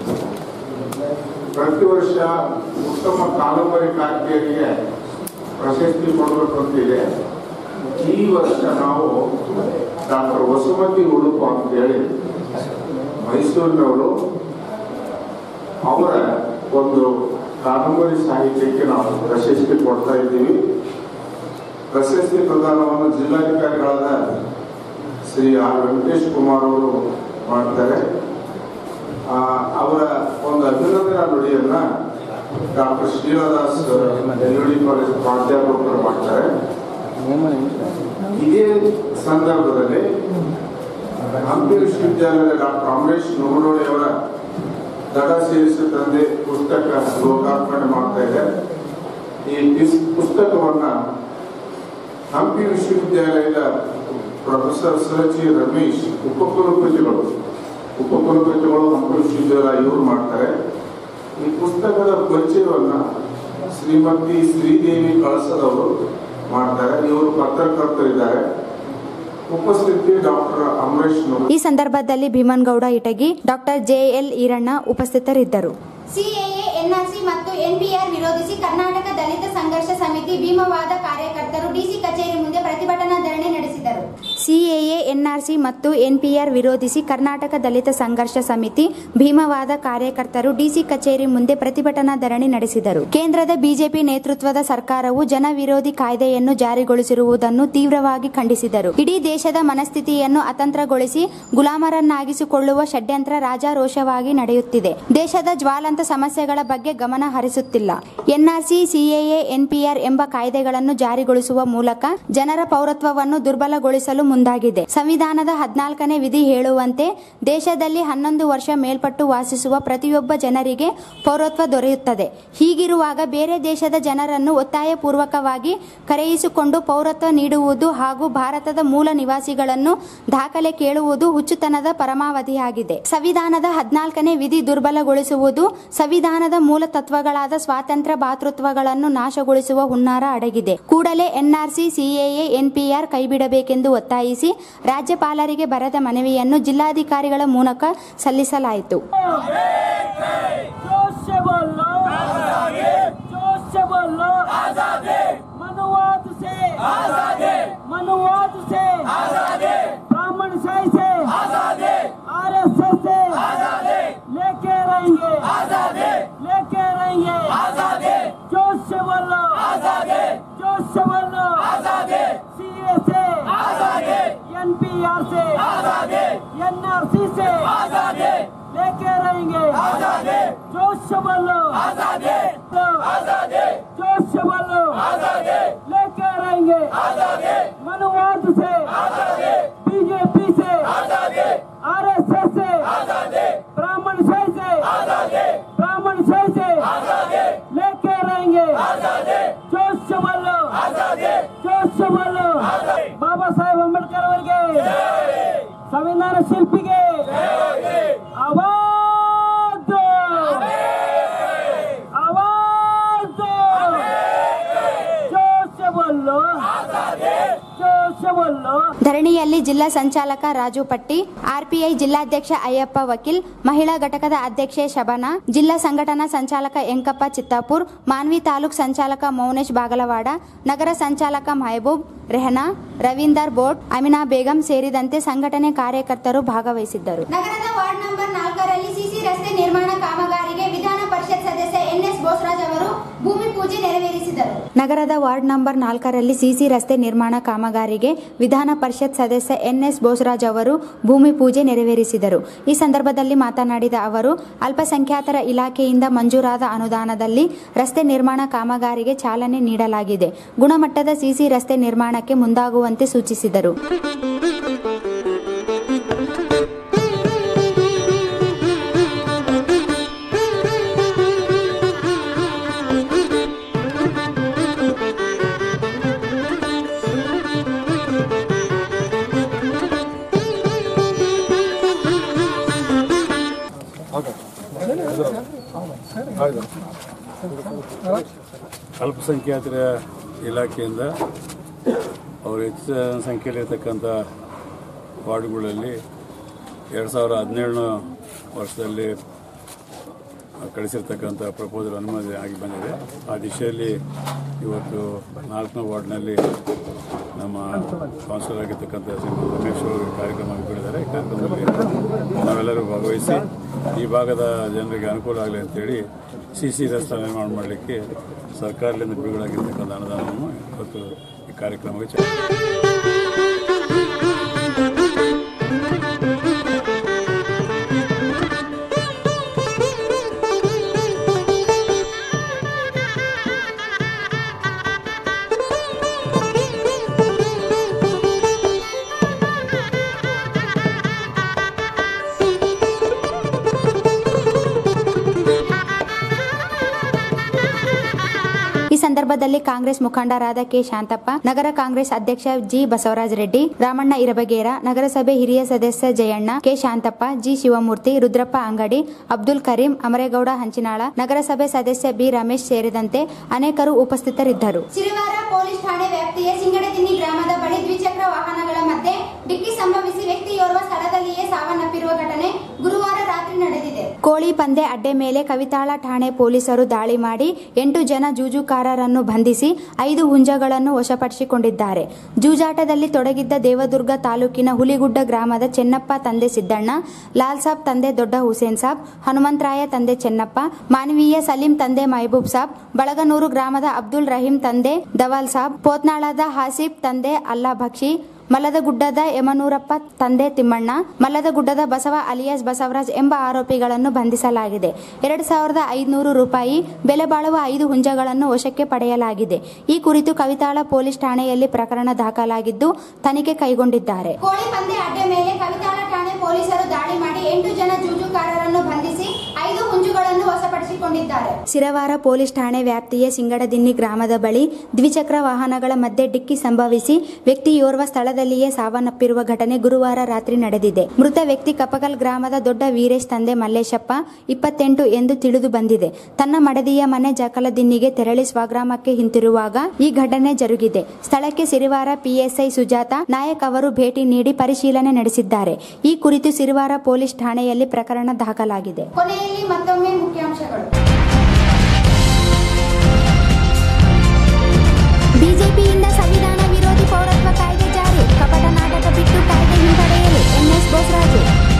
ಪ್ರತಿ ವರ್ಷ ಉತ್ತಮ ಕಾದಂಬರಿಕಾರ್ತಿಯರಿಗೆ ಪ್ರಶಸ್ತಿ ಕೊಡಬೇಕು ಅಂತಿದೆ ಈ ವರ್ಷ ನಾವು ಡಾಕ್ಟರ್ ವಸುಮತಿ ಉಡುಪ ಅಂತೇಳಿ ಮೈಸೂರಿನವರು ಅವರ ಒಂದು ಕಾದಂಬರಿ ಸಾಹಿತ್ಯಕ್ಕೆ ನಾವು ಪ್ರಶಸ್ತಿ ಕೊಡ್ತಾ ಇದ್ದೀವಿ ಪ್ರಶಸ್ತಿ ಪ್ರದಾನವನ್ನು ಜಿಲ್ಲಾಧಿಕಾರಿಗಳಾದ ಶ್ರೀ ಆರ್ ವೆಂಕಟೇಶ್ ಕುಮಾರ್ ಅವರು ಮಾಡ್ತಾರೆ ಆ, ಅವರ ಒಂದು ಅಭಿನಂದನಾ ನುಡಿಯನ್ನ ಡಾಕ್ಟರ್ ಶ್ರೀರಾದಾಸ್ ಎಲ್ಡಿ ಕಾಲೇಜ್ ಪ್ರಾಧ್ಯಾಪಕರು ಮಾಡ್ತಾರೆ ಇದೇ ಸಂದರ್ಭದಲ್ಲಿ ಹಂಪಿ ವಿಶ್ವವಿದ್ಯಾಲಯದ ಡಾಕ್ಟರ್ ಅಮರೇಶ್ ನುಗುಡೋಳಿ ಅವರ ದಡ ಸೇರಿಸಿ ತಂದೆ ಪುಸ್ತಕ ಲೋಕಾರ್ಪಣೆ ಮಾಡ್ತಾ ಇದೆ ಈ ಪಿಸ್- ಪುಸ್ತಕವನ್ನ ಹಂಪಿ ವಿಶ್ವವಿದ್ಯಾಲಯದ ಪ್ರೊಫೆಸರ್ ಸರಜಿ ರಮೇಶ್ ಉಪಕುಲಪತಿಗಳು ಉಪಕುಲಪತಿಗಳು ಹಂಪಿ ವಿಶ್ವವಿದ್ಯಾಲಯ ಇವರು ಮಾಡ್ತಾರೆ ಈ ಪುಸ್ತಕದ ಪರಿಚಯವನ್ನ ಶ್ರೀಮತಿ ಶ್ರೀದೇವಿ ಕಳಸದವರು ಮಾಡ್ತಾರೆ ಇವರು ಪತ್ರಕರ್ತರಿದ್ದಾರೆ ಉಪಸ್ಥಿತಿ ಡಾಕ್ಟರ್ ಅಮರೇಶ್ ನುಗುಡೋಳಿ ಈ ಸಂದರ್ಭದಲ್ಲಿ ಭೀಮನ್ಗೌಡ ಇಟಗಿ ಡಾಕ್ಟರ್ ಜೆಎಲ್ ಈರಣ್ಣ ಉಪಸ್ಥಿತರಿದ್ದರು ಸಿಎಎ ಎನ್ಆರ್ಸಿ ಮತ್ತು ಎನ್ಪಿಆರ್ ವಿರೋಧಿಸಿ ಕರ್ನಾಟಕ ದಲಿತ ಸಂಘರ್ಷ ಸಮಿತಿ ಭೀಮವಾದ ಕಾರ್ಯಕರ್ತರು ಡಿಸಿ ಕಚೇರಿ ಮುಂದೆ ಪ್ರತಿಭಟನಾ ಧರಣಿ ನಡೆಸಿದರು ಸಿಎಎ ಎನ್ಆರ್ಸಿ ಮತ್ತು ಎನ್ಪಿಆರ್ ವಿರೋಧಿಸಿ ಕರ್ನಾಟಕ ದಲಿತ ಸಂಘರ್ಷ ಸಮಿತಿ ಭೀಮವಾದ ಕಾರ್ಯಕರ್ತರು ಡಿಸಿ ಕಚೇರಿ ಮುಂದೆ ಪ್ರತಿಭಟನಾ ಧರಣಿ ನಡೆಸಿದರು ಕೇಂದ್ರದ ಬಿಜೆಪಿ ನೇತೃತ್ವದ ಸರ್ಕಾರವು ಜನ ವಿರೋಧಿ ಕಾಯ್ದೆಯನ್ನು ಜಾರಿಗೊಳಿಸಿರುವುದನ್ನು ತೀವ್ರವಾಗಿ ಖಂಡಿಸಿದರು ಇಡೀ ದೇಶದ ಮನಸ್ಥಿತಿಯನ್ನು ಅತಂತ್ರಗೊಳಿಸಿ ಗುಲಾಮರನ್ನಾಗಿಸಿಕೊಳ್ಳುವ ಷಡ್ಯಂತ್ರ ರಾಜಾರೋಷವಾಗಿ ನಡೆಯುತ್ತಿದೆ ದೇಶದ ಜ್ವಾಲಂತ ಸಮಸ್ಯೆಗಳ ಬಗ್ಗೆ ಗಮನ ಹರಿಸುತ್ತಿಲ್ಲ ಎನ್ಆರ್ಸಿ ಸಿಎಎ ಎನ್ಪಿಆರ್ ಎಂಬ ಕಾಯ್ದೆಗಳನ್ನು ಜಾರಿಗೊಳಿಸುವ ಮೂಲಕ ಜನರ ಪೌರತ್ವವನ್ನು ದುರ್ಬಲಗೊಳಿಸಲು ಮುಂದಾಗಿದೆ ಸಂವಿಧಾನದ ಹದಿನಾಲ್ಕನೇ ವಿಧಿ ಹೇಳುವಂತೆ ದೇಶದಲ್ಲಿ ಹನ್ನೊಂದು ವರ್ಷ ಮೇಲ್ಪಟ್ಟು ವಾಸಿಸುವ ಪ್ರತಿಯೊಬ್ಬ ಜನರಿಗೆ ಪೌರತ್ವ ದೊರೆಯುತ್ತದೆ ಹೀಗಿರುವಾಗ ಬೇರೆ ದೇಶದ ಜನರನ್ನು ಒತ್ತಾಯಪೂರ್ವಕವಾಗಿ ಕರೆಯಿಸಿಕೊಂಡು ಪೌರತ್ವ ನೀಡುವುದು ಹಾಗೂ ಭಾರತದ ಮೂಲ ನಿವಾಸಿಗಳನ್ನು ದಾಖಲೆ ಕೇಳುವುದು ಹುಚ್ಚುತನದ ಪರಮಾವಧಿಯಾಗಿದೆ ಸಂವಿಧಾನದ ಹದಿನಾಲ್ಕನೇ ವಿಧಿ ದುರ್ಬಲಗೊಳಿಸುವುದು ಸಂವಿಧಾನದ ಮೂಲ ತತ್ವಗಳಾದ ಸ್ವಾತಂತ್ರ್ಯ ಭಾತೃತ್ವಗಳನ್ನು ನಾಶಗೊಳಿಸುವ ಹುನ್ನಾರ ಅಡಗಿದೆ ಕೂಡಲೇ ಎನ್ಆರ್ಸಿ ಸಿಎಎ ಎನ್ಪಿಆರ್ ಕೈಬಿಡಬೇಕೆಂದು ಒತ್ತಾಯಿಸಿ ರಾಜ್ಯಪಾಲರಿಗೆ ಬರೆದ ಮನವಿಯನ್ನು ಜಿಲ್ಲಾಧಿಕಾರಿಗಳ ಮೂಲಕ ಸಲ್ಲಿಸಲಾಯಿತು जोश से बोलो जोश से बोलो मनुवाद से मनुवाद से ब्राह्मण शाही से आरएसएस से लेके रहेंगे लेके रहेंगे जोश से बोलो जोश से बोलो सीए से एनपीआर से एनआरसी से लेके रहेंगे जोश से बोलो जोश से बोलो लेके रहेंगे मनुवाद से बीजेपी से आरएसएस से ब्राह्मण शाही से ब्राह्मण शाही से लेके रहेंगे जोश से बोलो जोश से बोलो बाबा साहेब अंबेडकर ಅವರಿಗೆ ಸಂವಿಧಾನ ಶಿಲ್ಪಿಗೆ आवाज दो आवाज दो जोश से बोलो जोश से बोलो ಧರಣಿಯಲ್ಲಿ ಜಿಲ್ಲಾ ಸಂಚಾಲಕ ರಾಜು ಪಟ್ಟಿ ಆರ್ಪಿಐ ಜಿಲ್ಲಾಧ್ಯಕ್ಷ ಅಯ್ಯಪ್ಪ ವಕೀಲ್ ಮಹಿಳಾ ಘಟಕದ ಅಧ್ಯಕ್ಷೆ ಶಬನಾ ಜಿಲ್ಲಾ ಸಂಘಟನಾ ಸಂಚಾಲಕ ಎಂಕಪ್ಪ ಚಿತ್ತಾಪುರ್ ಮಾನ್ವಿ ತಾಲೂಕ್ ಸಂಚಾಲಕ ಮೌನೇಶ್ ಬಾಗಲವಾಡ ನಗರ ಸಂಚಾಲಕ ಮಹಬೂಬ್ ರೆಹನಾ ರವೀಂದರ್ ಬೋಟ್ ಅಮಿನಾ ಬೇಗಂ ಸೇರಿದಂತೆ ಸಂಘಟನೆ ಕಾರ್ಯಕರ್ತರು ಭಾಗವಹಿಸಿದ್ದರು ನಗರದ ವಾರ್ಡ್ ನಂಬರ್ ನಾಲ್ಕರಲ್ಲಿ ಸಿಸಿ ರಸ್ತೆ ನಿರ್ಮಾಣ ಕಾಮಗಾರಿಗೆ ವಿಧಾನ ಪರಿಷತ್ ಸದಸ್ಯ ಎನ್ಎಸ್ ಬೋಸರಾಜ್ ಅವರು ಭೂಮಿ ಪೂಜೆ ನೆರವೇರಿಸಿದರು ನಗರದ ವಾರ್ಡ್ ನಂಬರ್ ನಾಲ್ಕರಲ್ಲಿ ಸಿಸಿ ರಸ್ತೆ ನಿರ್ಮಾಣ ಕಾಮಗಾರಿಗೆ ವಿಧಾನ ಪರಿಷತ್ ಸದಸ್ಯ ಎನ್ಎಸ್ ಬೋಸರಾಜ್ ಅವರು ಭೂಮಿ ಪೂಜೆ ನೆರವೇರಿಸಿದರು ಈ ಸಂದರ್ಭದಲ್ಲಿ ಮಾತನಾಡಿದ ಅವರು ಅಲ್ಪಸಂಖ್ಯಾತರ ಇಲಾಖೆಯಿಂದ ಮಂಜೂರಾದ ಅನುದಾನದಲ್ಲಿ ರಸ್ತೆ ನಿರ್ಮಾಣ ಕಾಮಗಾರಿಗೆ ಚಾಲನೆ ನೀಡಲಾಗಿದೆ ಗುಣಮಟ್ಟದ ಸಿಸಿ ರಸ್ತೆ ನಿರ್ಮಾಣಕ್ಕೆ ಮುಂದಾಗುವಂತೆ ಸೂಚಿಸಿದರು ಅಲ್ಪಸಂಖ್ಯಾತರ ಇಲಾಖೆಯಿಂದ ಅವರು ಹೆಚ್ಚಿನ ಸಂಖ್ಯೆಯಲ್ಲಿರ್ತಕ್ಕಂಥ ವಾರ್ಡ್ಗಳಲ್ಲಿ ಎರಡು ಸಾವಿರ ಹದಿನೇಳನೇ ವರ್ಷದಲ್ಲಿ ಕಳಿಸಿರ್ತಕ್ಕಂಥ ಪ್ರಪೋಸಲ್ ಅನುಮತಿ ಆಗಿ ಬಂದಿದೆ ಆ ದಿಶೆಯಲ್ಲಿ ಇವತ್ತು ನಾಲ್ಕನೇ ವಾರ್ಡ್ನಲ್ಲಿ ನಮ್ಮ ಕೌನ್ಸಿಲರ್ ಆಗಿರ್ತಕ್ಕಂಥ ಶ್ರೀಮಂತ ರಮೇಶ್ ಅವರು ಕಾರ್ಯಕ್ರಮ ಹಮ್ಮಿಕೊಂಡಿದ್ದಾರೆ ಈ ಕಾರ್ಯಕ್ರಮದಲ್ಲಿ ನಾವೆಲ್ಲರೂ ಭಾಗವಹಿಸಿ ಈ ಭಾಗದ ಜನರಿಗೆ ಅನುಕೂಲ ಆಗಲಿ ಅಂತೇಳಿ ಸಿ ಸಿ ರಸ್ತೆ ನಿರ್ಮಾಣ ಮಾಡಲಿಕ್ಕೆ ಸರ್ಕಾರದಿಂದ ಬಿಡುಗಡೆಯಾಗಿರ್ತಕ್ಕಂಥ ಅನುದಾನವನ್ನು ಇವತ್ತು ಈ ಕಾರ್ಯಕ್ರಮಕ್ಕೆ ಚಾಲನೆ ಈ ಸಂದರ್ಭದಲ್ಲಿ ಕಾಂಗ್ರೆಸ್ ಮುಖಂಡರಾದ ಕೆ ಶಾಂತಪ್ಪ ನಗರ ಕಾಂಗ್ರೆಸ್ ಅಧ್ಯಕ್ಷ ಜಿ ಬಸವರಾಜ ರೆಡ್ಡಿ ರಾಮಣ್ಣ ಇರಬಗೇರ ನಗರಸಭೆ ಹಿರಿಯ ಸದಸ್ಯ ಜಯಣ್ಣ ಕೆ ಶಾಂತಪ್ಪ ಜಿ ಶಿವಮೂರ್ತಿ ರುದ್ರಪ್ಪ ಅಂಗಡಿ ಅಬ್ದುಲ್ ಕರೀಂ ಅಮರೇಗೌಡ ಹಂಚಿನಾಳ ನಗರಸಭೆ ಸದಸ್ಯ ಬಿ ರಮೇಶ್ ಸೇರಿದಂತೆ ಅನೇಕರು ಉಪಸ್ಥಿತರಿದ್ದರು ಸಿರಿವಾರ ಪೊಲೀಸ್ ಠಾಣೆ ವ್ಯಾಪ್ತಿಯ ಸಿಂಗಡತಿನ್ನಿ ಗ್ರಾಮದ ಬಳಿ ದ್ವಿಚಕ್ರ ವಾಹನಗಳ ಮಧ್ಯೆ ಡಿಕ್ಕಿ ಸಂಭವಿಸಿ ವ್ಯಕ್ತಿಯೋರ್ವ ಸ್ಥಳದಲ್ಲಿಯೇ ಸಾವನ್ನಪ್ಪಿರುವ ಘಟನೆ ಗುರುವಾರ ರಾತ್ರಿ ನಡೆದಿದೆ ಕೋಳಿ ಪಂದೆ ಅಡ್ಡೆ ಮೇಲೆ ಕವಿತಾಳ ಠಾಣೆ ಪೊಲೀಸರು ದಾಳಿ ಮಾಡಿ ಎಂಟು ಜನ ಜೂಜುಕಾರರನ್ನು ಬಂಧಿಸಿ ಐದು ಹುಂಜಗಳನ್ನು ವಶಪಡಿಸಿಕೊಂಡಿದ್ದಾರೆ ಜೂಜಾಟದಲ್ಲಿ ತೊಡಗಿದ್ದ ದೇವದುರ್ಗ ತಾಲೂಕಿನ ಹುಲಿಗುಡ್ಡ ಗ್ರಾಮದ ಚೆನ್ನಪ್ಪ ತಂದೆ ಸಿದ್ದಣ್ಣ ಲಾಲ್ ಸಾಬ್ ತಂದೆ ದೊಡ್ಡ ಹುಸೇನ್ ಸಾಬ್ ಹನುಮಂತರಾಯ ತಂದೆ ಚೆನ್ನಪ್ಪ ಮಾನವೀಯ ಸಲೀಂ ತಂದೆ ಮಹಬೂಬ್ ಸಾಬ್ ಬಳಗನೂರು ಗ್ರಾಮದ ಅಬ್ದುಲ್ ರಹೀಂ ತಂದೆ ದವಾಲ್ ಸಾಬ್ ಪೋತ್ನಾಳದ ಹಾಸಿಫ್ ತಂದೆ ಅಲ್ಲಾ ಭಕ್ಷಿ ಮಲ್ಲದಗುಡ್ಡದ ಯಮನೂರಪ್ಪ ತಂದೆ ತಿಮ್ಮಣ್ಣ ಮಲ್ಲದಗುಡ್ಡದ ಬಸವ ಅಲಿಯಾಸ್ ಬಸವರಾಜ್ ಎಂಬ ಆರೋಪಿಗಳನ್ನು ಬಂಧಿಸಲಾಗಿದೆ ಎರಡು ಸಾವಿರದ ಐದುನೂರು ರೂಪಾಯಿ ಬೆಲೆ ಬಾಳುವ ಐದು ಹುಂಜಗಳನ್ನು ವಶಕ್ಕೆ ಪಡೆಯಲಾಗಿದೆ ಈ ಕುರಿತು ಕವಿತಾಳ ಪೊಲೀಸ್ ಠಾಣೆಯಲ್ಲಿ ಪ್ರಕರಣ ದಾಖಲಾಗಿದ್ದು ತನಿಖೆ ಕೈಗೊಂಡಿದ್ದಾರೆ ಕೋಳಿ ಪಂದ್ಯ ಅಡ್ಡೆ ಮೇಲೆ ಕವಿತಾಳ ಠಾಣೆ ಪೊಲೀಸರು ದಾಳಿ ಮಾಡಿ ಎಂಟು ಜನ ಜೂಜುಕಾರರನ್ನು ಬಂಧಿಸಿ ಐದು ಹುಂಜುಗಳನ್ನು ವಶಪಡಿಸಿಕೊಂಡಿದ್ದಾರೆ ಸಿರವಾರ ಪೊಲೀಸ್ ಠಾಣೆ ವ್ಯಾಪ್ತಿಯ ಸಿಂಗಡದಿನ್ನಿ ಗ್ರಾಮದ ಬಳಿ ದ್ವಿಚಕ್ರ ವಾಹನಗಳ ಮಧ್ಯೆ ಡಿಕ್ಕಿ ಸಂಭವಿಸಿ ವ್ಯಕ್ತಿಯೋರ್ವ ಸ್ಥಳದಲ್ಲಿಯೇ ಸಾವನ್ನಪ್ಪಿರುವ ಘಟನೆ ಗುರುವಾರ ರಾತ್ರಿ ನಡೆದಿದೆ ಮೃತ ವ್ಯಕ್ತಿ ಕಪಕಲ್ ಗ್ರಾಮದ ದೊಡ್ಡ ವೀರೇಶ್ ತಂದೆ ಮಲ್ಲೇಶಪ್ಪ ಇಪ್ಪತ್ತೆಂಟು ಎಂದು ತಿಳಿದು ಬಂದಿದೆ ತನ್ನ ಮಡದಿಯ ಮನೆ ಜಕಲದಿನ್ನಿಗೆ ತೆರಳಿ ಸ್ವಗ್ರಾಮಕ್ಕೆ ಹಿಂತಿರುವಾಗ ಈ ಘಟನೆ ಜರುಗಿದೆ ಸ್ಥಳಕ್ಕೆ ಸಿರಿವಾರ ಪಿಎಸ್ಐ ಸುಜಾತ ನಾಯಕ್ ಅವರು ಭೇಟಿ ನೀಡಿ ಪರಿಶೀಲನೆ ನಡೆಸಿದ್ದಾರೆ ಈ ಕುರಿತು ಸಿರಿವಾರ ಪೊಲೀಸ್ ಠಾಣೆಯಲ್ಲಿ ಪ್ರಕರಣ ದಾಖಲಾಗಿದೆ ಕೊನೆಯಲ್ಲಿ ಮತ್ತೊಮ್ಮೆ ಮುಖ್ಯಾಂಶಗಳು ಬಿಜೆಪಿಯಿಂದ ಸಂವಿಧಾನ ವಿರೋಧಿ ಪೌರತ್ವ ಕಾಯ್ದೆ ಜಾರಿ ಕಪಟ ನಾಟಕ ಬಿಟ್ಟು ಕಾಯ್ದೆ ಹಿಂಪಡೆಯಲು ಎನ್ಎಸ್ ಬೋಸರಾಜು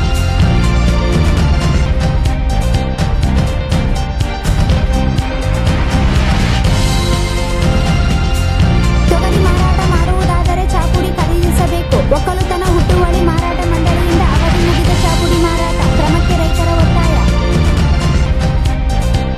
ತೊಗರಿ ಮಾರಾಟ ಮಾಡುವುದಾದರೆ ಚಾಪುಡಿ ಖರೀದಿಸಬೇಕು ಒಕ್ಕಲುತನ ಹುಟ್ಟುವಳಿ ಮಾರಾಟ ಮಂಡಳಿಯಿಂದ ಅವಧಿ ಮುಗಿದ ಚಾಪುಡಿ ಮಾರಾಟ ಕ್ರಮಕ್ಕೆ ರೈತರ ಒತ್ತಾಯ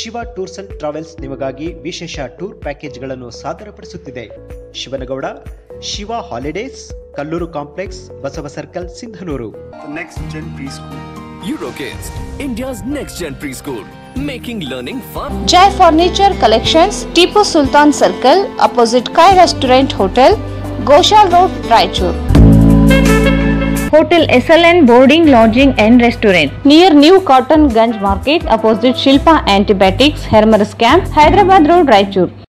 ಶಿವ ಟೂರ್ಸ್ ಅಂಡ್ ಟ್ರಾವೆಲ್ಸ್ ನಿಮಗಾಗಿ ವಿಶೇಷ ಟೂರ್ ಪ್ಯಾಕೇಜ್ಗಳನ್ನು ಸಾದರಪಡಿಸುತ್ತಿದೆ Shivanagouda Shiva holidays Kalluru complex Basava circle Sindhanur The next gen preschool. Eurokids, India's next gen preschool, making learning fun. Jai Furniture Collections, Tipu Sultan Circle, opposite Kai Restaurant Hotel, Goshal Road, Raichur. Hotel SLN Boarding, Lodging and Restaurant near New Cotton Ganj Market, opposite Shilpa Antibiotics, Hermer Camp, Hyderabad Road, Raichur.